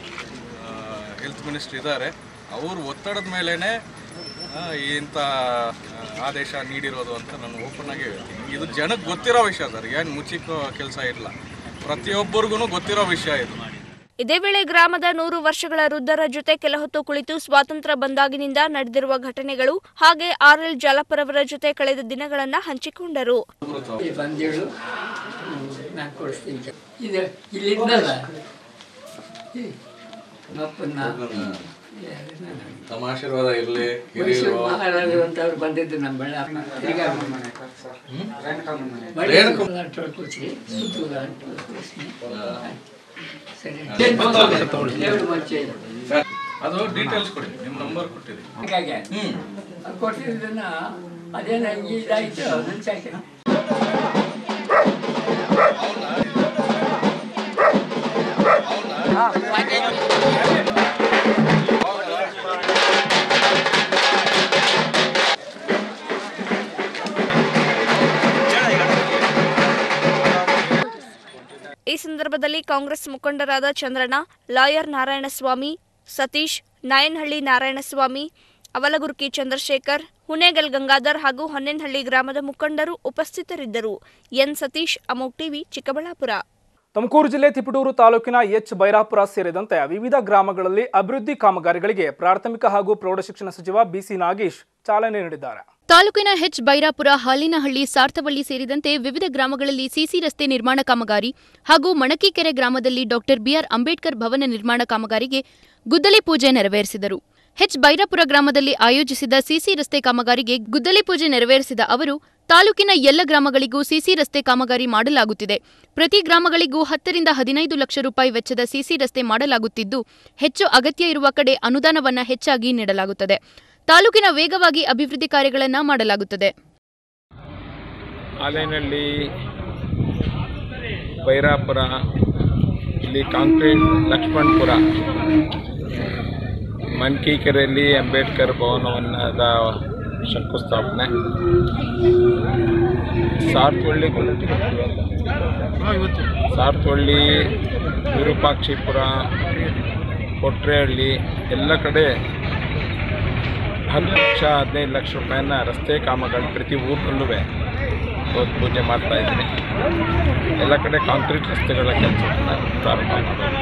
ಹೆಲ್ತ್ ಮಿನಿಸ್ಟ್ರ್ ಇದ್ದಾರೆ ಅವರು ಒತ್ತಡದ ಮೇಲೇ ಇಂಥ ಆ, ಆದೇಶ ನೀಡಿರೋದು ಅಂತ ನಾನು ಓಪನ್ ಆಗಿ ಹೇಳ್ತೀನಿ ಇದು ಜನಕ್ಕೆ ಗೊತ್ತಿರೋ ವಿಷಯ ಸರ್ ಏನು ಮುಚ್ಚಿಕೋ ಕೆಲಸ ಇಲ್ಲ ಪ್ರತಿಯೊಬ್ಬರಿಗೂ ಗೊತ್ತಿರೋ ವಿಷಯ ಇದು ಇದೇ ವೇಳೆ ಗ್ರಾಮದ ನೂರು ವರ್ಷಗಳ ವೃದ್ಧರ ಜೊತೆ ಕೆಲಹೊತ್ತು ಕುಳಿತು ಸ್ವಾತಂತ್ರ್ಯ ಬಂದಾಗಿನಿಂದ ನಡೆದಿರುವ ಘಟನೆಗಳು ಹಾಗೆ ಆರ್ಎಲ್ ಜಾಲಪರವರ ಜೊತೆ ಕಳೆದ ದಿನಗಳನ್ನ ಹಂಚಿಕೊಂಡರು ಬಂದೇಳು ನಾನು ಕೊಡಿಸ್ತೀನಿ ಇದು ಇಲ್ಲಿಂದಲ್ಲ ನಪ್ಪನ್ನ ತಮ್ಮ ಆಶೀರ್ವಾದ ಇರಲಿ ಮೈಸೂರು ಮಹಾರಾಜರು ಅಂತ ಅವ್ರು ಬಂದಿದ್ದು ನಮ್ಮ ಬಳ್ಳಾರಿ ಈಗ ರೇಣುಕ- ತೊಳ್ಕೊಳ್ಸಿ ಸುತ್ತೂರ ಅಂತ ತೋರಿಸ್ತೀನಿ. ಸರಿ ದೇವ್ರ ಮಚ್ಚೆ ಇದು. ಅದು ಡೀಟೇಲ್ಸ್ ಕೊಡಿ ನಿಮ್ಮ ನಂಬರ್ ಕೊಟ್ಟಿರಿ ಹಾಗಾಗಿ ಅದು ಕೊಟ್ಟಿದ್ದನ್ನ ಅದೇನ ಇದಾಯ್ತು ಅದನ್ನ ಸಾಕಿ ಈ ಸಂದರ್ಭದಲ್ಲಿ ಕಾಂಗ್ರೆಸ್ ಮುಖಂಡರಾದ ಚಂದ್ರಣ್ಣ ಲಾಯರ್ ನಾರಾಯಣಸ್ವಾಮಿ ಸತೀಶ್ ನಾಯನಹಳ್ಳಿ ನಾರಾಯಣಸ್ವಾಮಿ ಅವಲಗುರ್ಕಿ ಚಂದ್ರಶೇಖರ್ ಹುನೇಗಲ್ ಗಂಗಾಧರ್ ಹಾಗೂ ಹೊನ್ನೇನಹಳ್ಳಿ ಗ್ರಾಮದ ಮುಖಂಡರು ಉಪಸ್ಥಿತರಿದ್ದರು ಎನ್ ಸತೀಶ್ ಅಮೋಕ್ ಟಿವಿ ಚಿಕ್ಕಬಳ್ಳಾಪುರ ತುಮಕೂರು ಜಿಲ್ಲೆ ತಿಪಟೂರು ತಾಲೂಕಿನ ಎಚ್ ಬೈರಾಪುರ ಸೇರಿದಂತೆ ವಿವಿಧ ಗ್ರಾಮಗಳಲ್ಲಿ ಅಭಿವೃದ್ಧಿ ಕಾಮಗಾರಿಗಳಿಗೆ ಪ್ರಾಥಮಿಕ ಹಾಗೂ ಪ್ರೌಢಶಿಕ್ಷಣ ಸಚಿವ ಬಿಸಿ ನಾಗೇಶ್ ಚಾಲನೆ ನೀಡಿದ್ದಾರೆ ತಾಲೂಕಿನ ಹೆಚ್ ಬೈರಾಪುರ ಹಾಲಿನಹಳ್ಳಿ ಸಾರ್ಥವಳ್ಳಿ ಸೇರಿದಂತೆ ವಿವಿಧ ಗ್ರಾಮಗಳಲ್ಲಿ ಸಿಸಿ ರಸ್ತೆ ನಿರ್ಮಾಣ ಕಾಮಗಾರಿ ಹಾಗೂ ಮಣಕಿಕೆರೆ ಗ್ರಾಮದಲ್ಲಿ ಡಾಕ್ಟರ್ ಬಿಆರ್ ಅಂಬೇಡ್ಕರ್ ಭವನ ನಿರ್ಮಾಣ ಕಾಮಗಾರಿಗೆ ಗುದ್ದಲಿ ಪೂಜೆ ನೆರವೇರಿಸಿದರು ಹೆಚ್ ಬೈರಾಪುರ ಗ್ರಾಮದಲ್ಲಿ ಆಯೋಜಿಸಿದ ಸಿಸಿ ರಸ್ತೆ ಕಾಮಗಾರಿಗೆ ಗುದ್ದಲಿ ಪೂಜೆ ನೆರವೇರಿಸಿದ ಅವರು ತಾಲೂಕಿನ ಎಲ್ಲ ಗ್ರಾಮಗಳಿಗೂ ಸಿಸಿ ರಸ್ತೆ ಕಾಮಗಾರಿ ಮಾಡಲಾಗುತ್ತಿದೆ ಪ್ರತಿ ಗ್ರಾಮಗಳಿಗೂ ಹತ್ತರಿಂದ ಹದಿನೈದು ಲಕ್ಷ ರೂಪಾಯಿ ವೆಚ್ಚದ ಸಿಸಿ ರಸ್ತೆ ಮಾಡಲಾಗುತ್ತಿದ್ದು ಹೆಚ್ಚು ಅಗತ್ಯ ಇರುವ ಕಡೆ ಅನುದಾನವನ್ನ ಹೆಚ್ಚಾಗಿ ನೀಡಲಾಗುತ್ತದೆ ತಾಲೂಕಿನ ವೇಗವಾಗಿ ಅಭಿವೃದ್ಧಿ ಕಾರ್ಯಗಳನ್ನು ಮಾಡಲಾಗುತ್ತದೆ ಆಲೇನಹಳ್ಳಿ ಬೈರಾಪುರ ಇಲ್ಲಿ ಕಾಂಕ್ರೀಟ್ ಲಕ್ಷ್ಮಣಪುರ ಮನ್ಕಿಕೆರೆಯಲ್ಲಿ ಅಂಬೇಡ್ಕರ್ ಭವನವನ್ನದ ಶಂಕುಸ್ಥಾಪನೆ ಸಾರ್ತವಳ್ಳಿ ಸಾರ್ತವಳ್ಳಿ ವಿರೂಪಾಕ್ಷಿಪುರ ಕೊಟ್ರೆಹಳ್ಳಿ ಎಲ್ಲ ಕಡೆ ಹತ್ತು ಲಕ್ಷ ಹದಿನೈದು ಲಕ್ಷ ರೂಪಾಯಿನ ರಸ್ತೆ ಕಾಮಗಾರಿ ಪ್ರತಿ ಊರಿನಲ್ಲೂ ಇವತ್ತು ಪೂಜೆ ಮಾಡ್ತಾ ಇದ್ದೀನಿ ಎಲ್ಲ ಕಡೆ ಕಾಂಕ್ರೀಟ್ ರಸ್ತೆಗಳ ಕೆಲಸವನ್ನು ಪ್ರಾರಂಭ ಮಾಡೋದು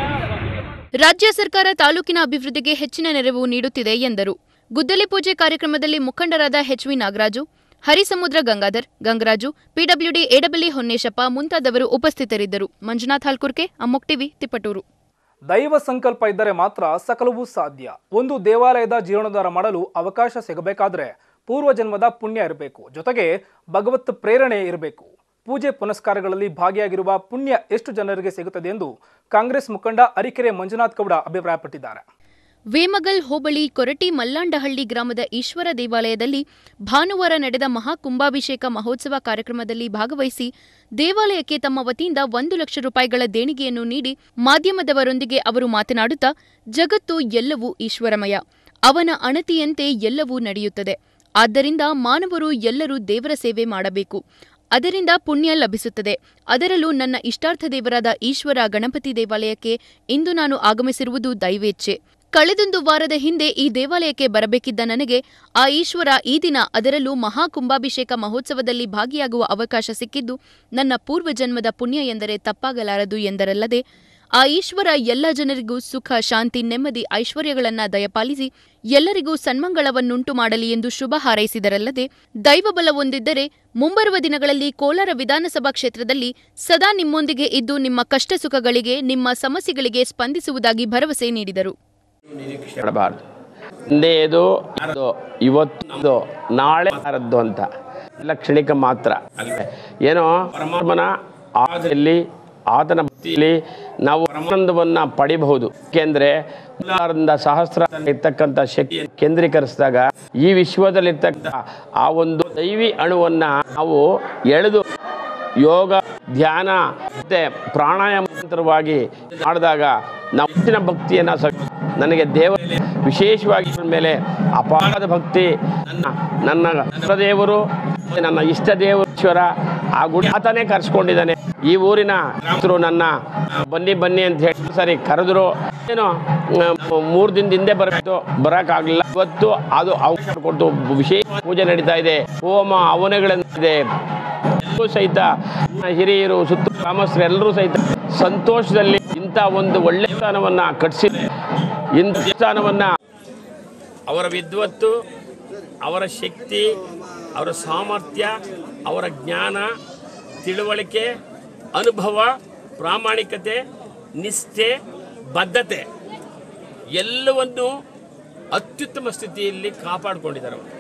ರಾಜ್ಯ ಸರ್ಕಾರ ತಾಲೂಕಿನ ಅಭಿವೃದ್ಧಿಗೆ ಹೆಚ್ಚಿನ ನೆರವು ನೀಡುತ್ತಿದೆ ಎಂದರು ಗುದ್ದಲಿ ಪೂಜೆ ಕಾರ್ಯಕ್ರಮದಲ್ಲಿ ಮುಖಂಡರಾದ ಎಚ್ವಿ ನಾಗರಾಜು ಹರಿಸಮುದ್ರ ಗಂಗಾಧರ್ ಗಂಗರಾಜು ಪಿಡಬ್ಲ್ಯೂಡಿ ಎಡಬಲಿ ಹೊನ್ನೇಶಪ್ಪ ಮುಂತಾದವರು ಉಪಸ್ಥಿತರಿದ್ದರು ಮಂಜುನಾಥ್ ಹಾಲ್ಕುರ್ಕೆ ಅಮ್ಮೊಕ್ ಟಿವಿ ತಿಪ್ಪಟೂರು ದೈವ ಸಂಕಲ್ಪ ಇದ್ದರೆ ಮಾತ್ರ ಸಕಲವೂ ಸಾಧ್ಯ ಒಂದು ದೇವಾಲಯದ ಜೀರ್ಣೋದ್ಧಾರ ಮಾಡಲು ಅವಕಾಶ ಸಿಗಬೇಕಾದ್ರೆ ಪೂರ್ವ ಜನ್ಮದ ಪುಣ್ಯ ಇರಬೇಕು ಜೊತೆಗೆ ಭಗವತ್ ಪ್ರೇರಣೆ ಇರಬೇಕು ಪೂಜೆ ಪುನಸ್ಕಾರಗಳಲ್ಲಿ ಭಾಗಿಯಾಗಿರುವ ಪುಣ್ಯ ಎಷ್ಟು ಜನರಿಗೆ ಸಿಗುತ್ತದೆ ಎಂದು ಕಾಂಗ್ರೆಸ್ ಮುಖಂಡ ಅರಿಕೆರೆ ಮಂಜುನಾಥ್ ಗೌಡ ಅಭಿಪ್ರಾಯಪಟ್ಟಿದ್ದಾರೆ ವೇಮಗಲ್ ಹೋಬಳಿ ಕೊರಟಿ ಮಲ್ಲಾಂಡಹಳ್ಳಿ ಗ್ರಾಮದ ಈಶ್ವರ ದೇವಾಲಯದಲ್ಲಿ ಭಾನುವಾರ ನಡೆದ ಮಹಾಕುಂಭಾಭಿಷೇಕ ಮಹೋತ್ಸವ ಕಾರ್ಯಕ್ರಮದಲ್ಲಿ ಭಾಗವಹಿಸಿ ದೇವಾಲಯಕ್ಕೆ ತಮ್ಮ ವತಿಯಿಂದ ಒಂದು ಲಕ್ಷ ರೂಪಾಯಿಗಳ ದೇಣಿಗೆಯನ್ನು ನೀಡಿ ಮಾಧ್ಯಮದವರೊಂದಿಗೆ ಅವರು ಮಾತನಾಡುತ್ತಾ ಜಗತ್ತು ಎಲ್ಲವೂ ಈಶ್ವರಮಯ ಅವನ ಅಣತಿಯಂತೆ ಎಲ್ಲವೂ ನಡೆಯುತ್ತದೆ ಆದ್ದರಿಂದ ಮಾನವರು ಎಲ್ಲರೂ ದೇವರ ಸೇವೆ ಮಾಡಬೇಕು ಅದರಿಂದ ಪುಣ್ಯ ಲಭಿಸುತ್ತದೆ ಅದರಲ್ಲೂ ನನ್ನ ಇಷ್ಟಾರ್ಥ ದೇವರಾದ ಈಶ್ವರ ಗಣಪತಿ ದೇವಾಲಯಕ್ಕೆ ಇಂದು ನಾನು ಆಗಮಿಸಿರುವುದು ದೈವೇಚ್ಛೆ ಕಳೆದೊಂದು ವಾರದ ಹಿಂದೆ ಈ ದೇವಾಲಯಕ್ಕೆ ಬರಬೇಕಿದ್ದ ನನಗೆ ಆ ಈಶ್ವರ ಈ ದಿನ ಅದರಲ್ಲೂ ಮಹಾಕುಂಭಾಭಿಷೇಕ ಮಹೋತ್ಸವದಲ್ಲಿ ಭಾಗಿಯಾಗುವ ಅವಕಾಶ ಸಿಕ್ಕಿದ್ದು ನನ್ನ ಪೂರ್ವಜನ್ಮದ ಪುಣ್ಯ ಎಂದರೆ ತಪ್ಪಾಗಲಾರದು ಎಂದರಲ್ಲದೆ ಆ ಈಶ್ವರ ಎಲ್ಲ ಜನರಿಗೂ ಸುಖ ಶಾಂತಿ ನೆಮ್ಮದಿ ಐಶ್ವರ್ಯಗಳನ್ನ ದಯಪಾಲಿಸಿ ಎಲ್ಲರಿಗೂ ಸನ್ಮಂಗಳವನ್ನುಂಟು ಮಾಡಲಿ ಎಂದು ಶುಭ ಹಾರೈಸಿದರಲ್ಲದೆ ದೈವಬಲ ಹೊಂದಿದ್ದರೆ ಮುಂಬರುವ ದಿನಗಳಲ್ಲಿ ಕೋಲಾರ ವಿಧಾನಸಭಾ ಕ್ಷೇತ್ರದಲ್ಲಿ ಸದಾ ನಿಮ್ಮೊಂದಿಗೆ ಇದ್ದು ನಿಮ್ಮ ಕಷ್ಟ ಸುಖಗಳಿಗೆ ನಿಮ್ಮ ಸಮಸ್ಯೆಗಳಿಗೆ ಸ್ಪಂದಿಸುವುದಾಗಿ ಭರವಸೆ ನೀಡಿದರು ಮಾಡಬಾರ್ದು ಹಿಂದೆಯದು ಅದು ಇವತ್ತು ನಾಳೆ ಯಾರದ್ದು ಅಂತ ಎಲ್ಲ ಕ್ಷಣಿಕ ಮಾತ್ರ ಅಲ್ವೇ ಏನೋ ಪರಮಾತ್ಮನ ಆದಲ್ಲಿ ಆತನ ಭಕ್ತಿಯಲ್ಲಿ ನಾವು ಆನಂದವನ್ನ ಪಡಿಬಹುದು ಏಕೆಂದ್ರೆ ಮೂಲಾರಿಂದ ಸಹಸ್ರ ಇರ್ತಕ್ಕಂಥ ಶಕ್ತಿ ಕೇಂದ್ರೀಕರಿಸಿದಾಗ ಈ ವಿಶ್ವದಲ್ಲಿರ್ತಕ್ಕಂಥ ಆ ಒಂದು ದೈವಿ ಅಣುವನ್ನ ನಾವು ಎಳೆದು ಯೋಗ ಧ್ಯಾನ ಮತ್ತೆ ಪ್ರಾಣಾಯಾಮ ಮಂತ್ರವಾಗಿ ಮಾಡಿದಾಗ ನಾವು ಹೆಚ್ಚಿನ ಭಕ್ತಿಯನ್ನು ಸ ನನಗೆ ದೇವ ವಿಶೇಷವಾಗಿ ಇದ್ರ ಮೇಲೆ ಅಪಾರದ ಭಕ್ತಿ ನನ್ನ ನನ್ನ ದೇವರು ನನ್ನ ಇಷ್ಟ ದೇವೇಶ್ವರ ಆ ಗುಡಿ ಆತನೇ ಕರೆಸ್ಕೊಂಡಿದ್ದಾನೆ ಈ ಊರಿನ ಗ್ರಾಮಸ್ಥರು ನನ್ನ ಬನ್ನಿ ಬನ್ನಿ ಅಂತ ಹೇಳಿ ಸರಿ ಕರೆದ್ರು ಏನೋ ಮೂರು ದಿನದ ಹಿಂದೆ ಬರಬೇಕು ಬರೋಕ್ಕಾಗಲಿಲ್ಲ ಇವತ್ತು ಅದು ಅವಕಾಶ ಕೊಟ್ಟು ವಿಶೇಷ ಪೂಜೆ ನಡೀತಾ ಇದೆ ಹೋಮ ಹವನಗಳಿದೆ ಎಲ್ಲರೂ ಸಹಿತ ಹಿರಿಯರು ಸುತ್ತ ಗ್ರಾಮಸ್ಥರು ಎಲ್ಲರೂ ಸಹಿತ ಸಂತೋಷದಲ್ಲಿ ಇಂಥ ಒಂದು ಒಳ್ಳೆ ಸ್ಥಾನವನ್ನ ಕಟ್ಟಿಸಿ ಇಂಥ ಸ್ಥಾನವನ್ನ ಅವರ ವಿದ್ವತ್ತು ಅವರ ಶಕ್ತಿ ಅವರ ಸಾಮರ್ಥ್ಯ ಅವರ ಜ್ಞಾನ ತಿಳುವಳಿಕೆ ಅನುಭವ ಪ್ರಾಮಾಣಿಕತೆ ನಿಷ್ಠೆ ಬದ್ಧತೆ ಎಲ್ಲವನ್ನು ಅತ್ಯುತ್ತಮ ಸ್ಥಿತಿಯಲ್ಲಿ ಕಾಪಾಡಿಕೊಂಡಿದ್ದಾರೆ ಅವರು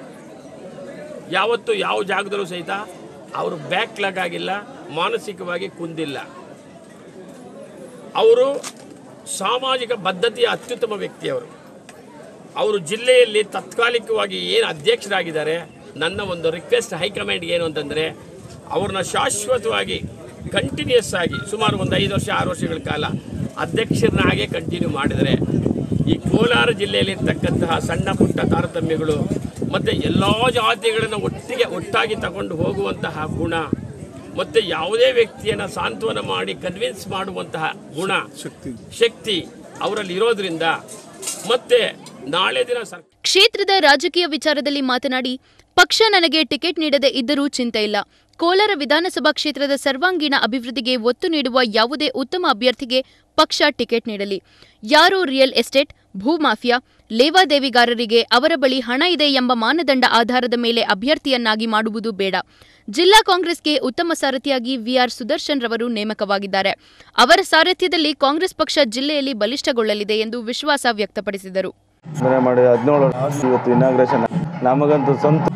ಯಾವತ್ತು ಯಾವ ಜಾಗದಲ್ಲೂ ಸಹಿತ ಅವರು ಬ್ಯಾಕ್ಲಾಗ್ ಆಗಿಲ್ಲ ಮಾನಸಿಕವಾಗಿ ಕುಂದಿಲ್ಲ ಅವರು ಸಾಮಾಜಿಕ ಬದ್ಧತೆಯ ಅತ್ಯುತ್ತಮ ವ್ಯಕ್ತಿಯವರು ಅವರು ಜಿಲ್ಲೆಯಲ್ಲಿ ತಾತ್ಕಾಲಿಕವಾಗಿ ಏನು ಅಧ್ಯಕ್ಷರಾಗಿದ್ದಾರೆ ನನ್ನ ಒಂದು ರಿಕ್ವೆಸ್ಟ್ ಹೈಕಮಾಂಡ್ ಏನು ಅಂತಂದರೆ ಅವ್ರನ್ನ ಶಾಶ್ವತವಾಗಿ ಕಂಟಿನ್ಯೂಸ್ ಆಗಿ ಸುಮಾರು ಒಂದು ಐದು ವರ್ಷ ಆರು ವರ್ಷಗಳ ಕಾಲ ಅಧ್ಯಕ್ಷರನ್ನ ಹಾಗೆ ಕಂಟಿನ್ಯೂ ಮಾಡಿದರೆ ಈ ಕೋಲಾರ ಜಿಲ್ಲೆಯಲ್ಲಿರ್ತಕ್ಕಂತಹ ಸಣ್ಣ ಪುಟ್ಟ ತಾರತಮ್ಯಗಳು ಮತ್ತು ಎಲ್ಲ ಜಾತಿಗಳನ್ನು ಒಟ್ಟಿಗೆ ಒಟ್ಟಾಗಿ ತಗೊಂಡು ಹೋಗುವಂತಹ ಗುಣ ಮತ್ತು ಯಾವುದೇ ವ್ಯಕ್ತಿಯನ್ನು ಸಾಂತ್ವನ ಮಾಡಿ ಕನ್ವಿನ್ಸ್ ಮಾಡುವಂತಹ ಗುಣ ಶಕ್ತಿ ಅವರಲ್ಲಿ ಇರೋದ್ರಿಂದ ಮತ್ತೆ ನಾಳೆ ದಿನ ಸರ್ ಕ್ಷೇತ್ರದ ರಾಜಕೀಯ ವಿಚಾರದಲ್ಲಿ ಮಾತನಾಡಿ ಪಕ್ಷ ನನಗೆ ಟಿಕೆಟ್ ನೀಡದೇ ಇದ್ದರೂ ಚಿಂತೆ ಇಲ್ಲ ಕೋಲಾರ ವಿಧಾನಸಭಾ ಕ್ಷೇತ್ರದ ಸರ್ವಾಂಗೀಣ ಅಭಿವೃದ್ಧಿಗೆ ಒತ್ತು ನೀಡುವ ಯಾವುದೇ ಉತ್ತಮ ಅಭ್ಯರ್ಥಿಗೆ ಪಕ್ಷ ಟಿಕೆಟ್ ನೀಡಲಿ ಯಾರು ರಿಯಲ್ ಎಸ್ಟೇಟ್ ಭೂಮಾಫಿಯಾ ಲೇವಾದೇವಿಗಾರರಿಗೆ ಅವರ ಬಳಿ ಹಣ ಇದೆ ಎಂಬ ಮಾನದಂಡ ಆಧಾರದ ಮೇಲೆ ಅಭ್ಯರ್ಥಿಯನ್ನಾಗಿ ಮಾಡುವುದು ಬೇಡ ಜಿಲ್ಲಾ ಕಾಂಗ್ರೆಸ್ಗೆ ಉತ್ತಮ ಸಾರಥಿಯಾಗಿ ವಿಆರ್ ಸುದರ್ಶನ್ ರವರು ನೇಮಕವಾಗಿದ್ದಾರೆ ಅವರ ಸಾರಥ್ಯದಲ್ಲಿ ಕಾಂಗ್ರೆಸ್ ಪಕ್ಷ ಜಿಲ್ಲೆಯಲ್ಲಿ ಬಲಿಷ್ಠಗೊಳ್ಳಲಿದೆ ಎಂದು ವಿಶ್ವಾಸ ವ್ಯಕ್ತಪಡಿಸಿದರು ಮನೆ ಮಾಡಿ ಹದಿನೇಳು ಇವತ್ತು ಇನಾಗ್ರೇಷನ್ ನಮಗಂತೂ ಸ್ವಂತ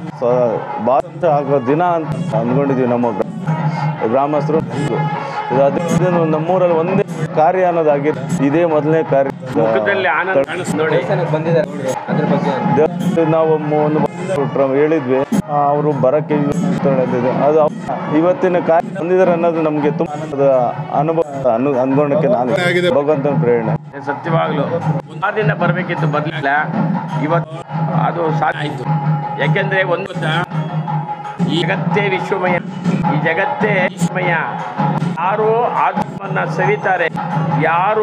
ಭಾಳ ಆಗೋ ದಿನ ಅಂತ ಅಂದ್ಕೊಂಡಿದ್ದೀವಿ ನಮ್ಮ ಗ್ರಾ- ಗ್ರಾಮಸ್ಥರು ಇದು ಅದೇ ನಮ್ಮೂರಲ್ಲಿ ಒಂದೇ ಕಾರ್ಯ ಅನ್ನೋದಾಗಿದೆ ಇದೇ ಮೊದಲನೇ ಕಾರ್ಯ ಮುಖದಲ್ಲಿ ಆನಂದ ಕಾಣಿಸ್ ನೋಡಿ ದೇವಸ್ಥಾನಕ್ಕೆ ನಾವು ಮು- ಒಂದು ಟ್ರ- ಹೇಳಿದ್ವಿ ಅವರು ಬರಕ್ಕೆ ಅಂದಿದ್ದು. ಅದು ಅವ್ರು ಇವತ್ತಿನ ಕಾರ್ಯ ಬಂದಿದ್ದಾರೆ ಅನ್ನೋದು ನಮಗೆ ತುಂಬ ಅನುಭವ ಅನು ಅಂದ್ಕೊಂಡಕ್ಕೆ ನಾನು ಭಗವಂತನ ಪ್ರೇರಣೆ ಸತ್ಯವಾಗ್ಲು ಮುಂದಿನ ಬರಬೇಕಿತ್ತು ಬರಲಿಲ್ಲ ಇವತ್ತು ಅದು ಸಾಧ್ಯ ಆಯಿತು ಯಾಕೆಂದ್ರೆ ಒಂದು ಗೊತ್ತಾ, ಈ ಜಗತ್ತೇ ವಿಶ್ವಮಯ ಈ ಜಗತ್ತೇ ವಿಶ್ವಮಯ ಯಾರು ಆತ್ಮನ್ನ ಸವಿತಾರೆ ಯಾರು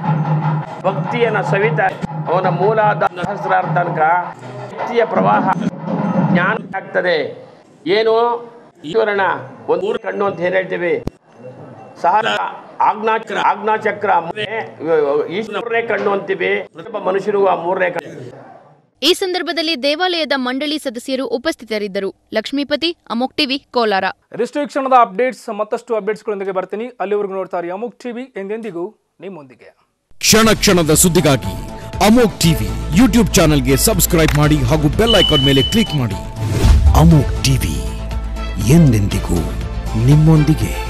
ಭಕ್ತಿಯನ್ನ ಸವಿತಾರೆ ಅವನ ಮೂಲಾದ ಸಹಸ್ರಾರ ತನಕ ಭಕ್ತಿಯ ಪ್ರವಾಹ ಜ್ಞಾನ ಆಗ್ತದೆ ಏನು ಈಶ್ವರನ ಒಂದು ಮೂರು ಕಣ್ಣು ಅಂತ ಏನ್ ಹೇಳ್ತೀವಿ ಸಹನ ಆಜ್ಞಾಚಕ್ರ ಆಜ್ಞಾಚಕ್ರ ಮೂರನೇ ಈಶ್ವರ ಮೂರನೇ ಕಣ್ಣು ಅಂತೀವಿ ಪ್ರತಿಯೊಬ್ಬ ಮನುಷ್ಯರಿಗೂ ಆ ಮೂರನೇ ಕಣ್ಣು ಈ ಸಂದರ್ಭದಲ್ಲಿ ದೇವಾಲಯದ ಮಂಡಳಿ ಸದಸ್ಯರು ಉಪಸ್ಥಿತರಿದ್ದರು ಲಕ್ಷ್ಮೀಪತಿ ಅಮೋಕ್ ಟಿವಿ ಕೋಲಾರ ಇದಿಷ್ಟು ಈ ಕ್ಷಣದ ಅಪ್ಡೇಟ್ಸ್ ಮತ್ತಷ್ಟು ಅಪ್ಡೇಟ್ಸ್ಗಳೊಂದಿಗೆ ಬರ್ತೀನಿ ಅಲ್ಲಿವರೆಗೂ ನೋಡ್ತಾರೆ ಅಮುಕ್ ಟಿವಿ ಎಂದೆಂದಿಗೂ ನಿಮ್ಮೊಂದಿಗೆ ಕ್ಷಣ ಕ್ಷಣದ ಸುದ್ದಿಗಾಗಿ ಅಮೋಕ್ ಟಿವಿ ಯೂಟ್ಯೂಬ್ ಚಾನೆಲ್ಗೆ ಸಬ್ಸ್ಕ್ರೈಬ್ ಮಾಡಿ ಹಾಗೂ ಬೆಲ್ ಐಕಾನ್ ಮೇಲೆ ಕ್ಲಿಕ್ ಮಾಡಿ ಅಮೋಕ್ ಟಿವಿ ಎಂದೆಂದಿಗೂ ನಿಮ್ಮೊಂದಿಗೆ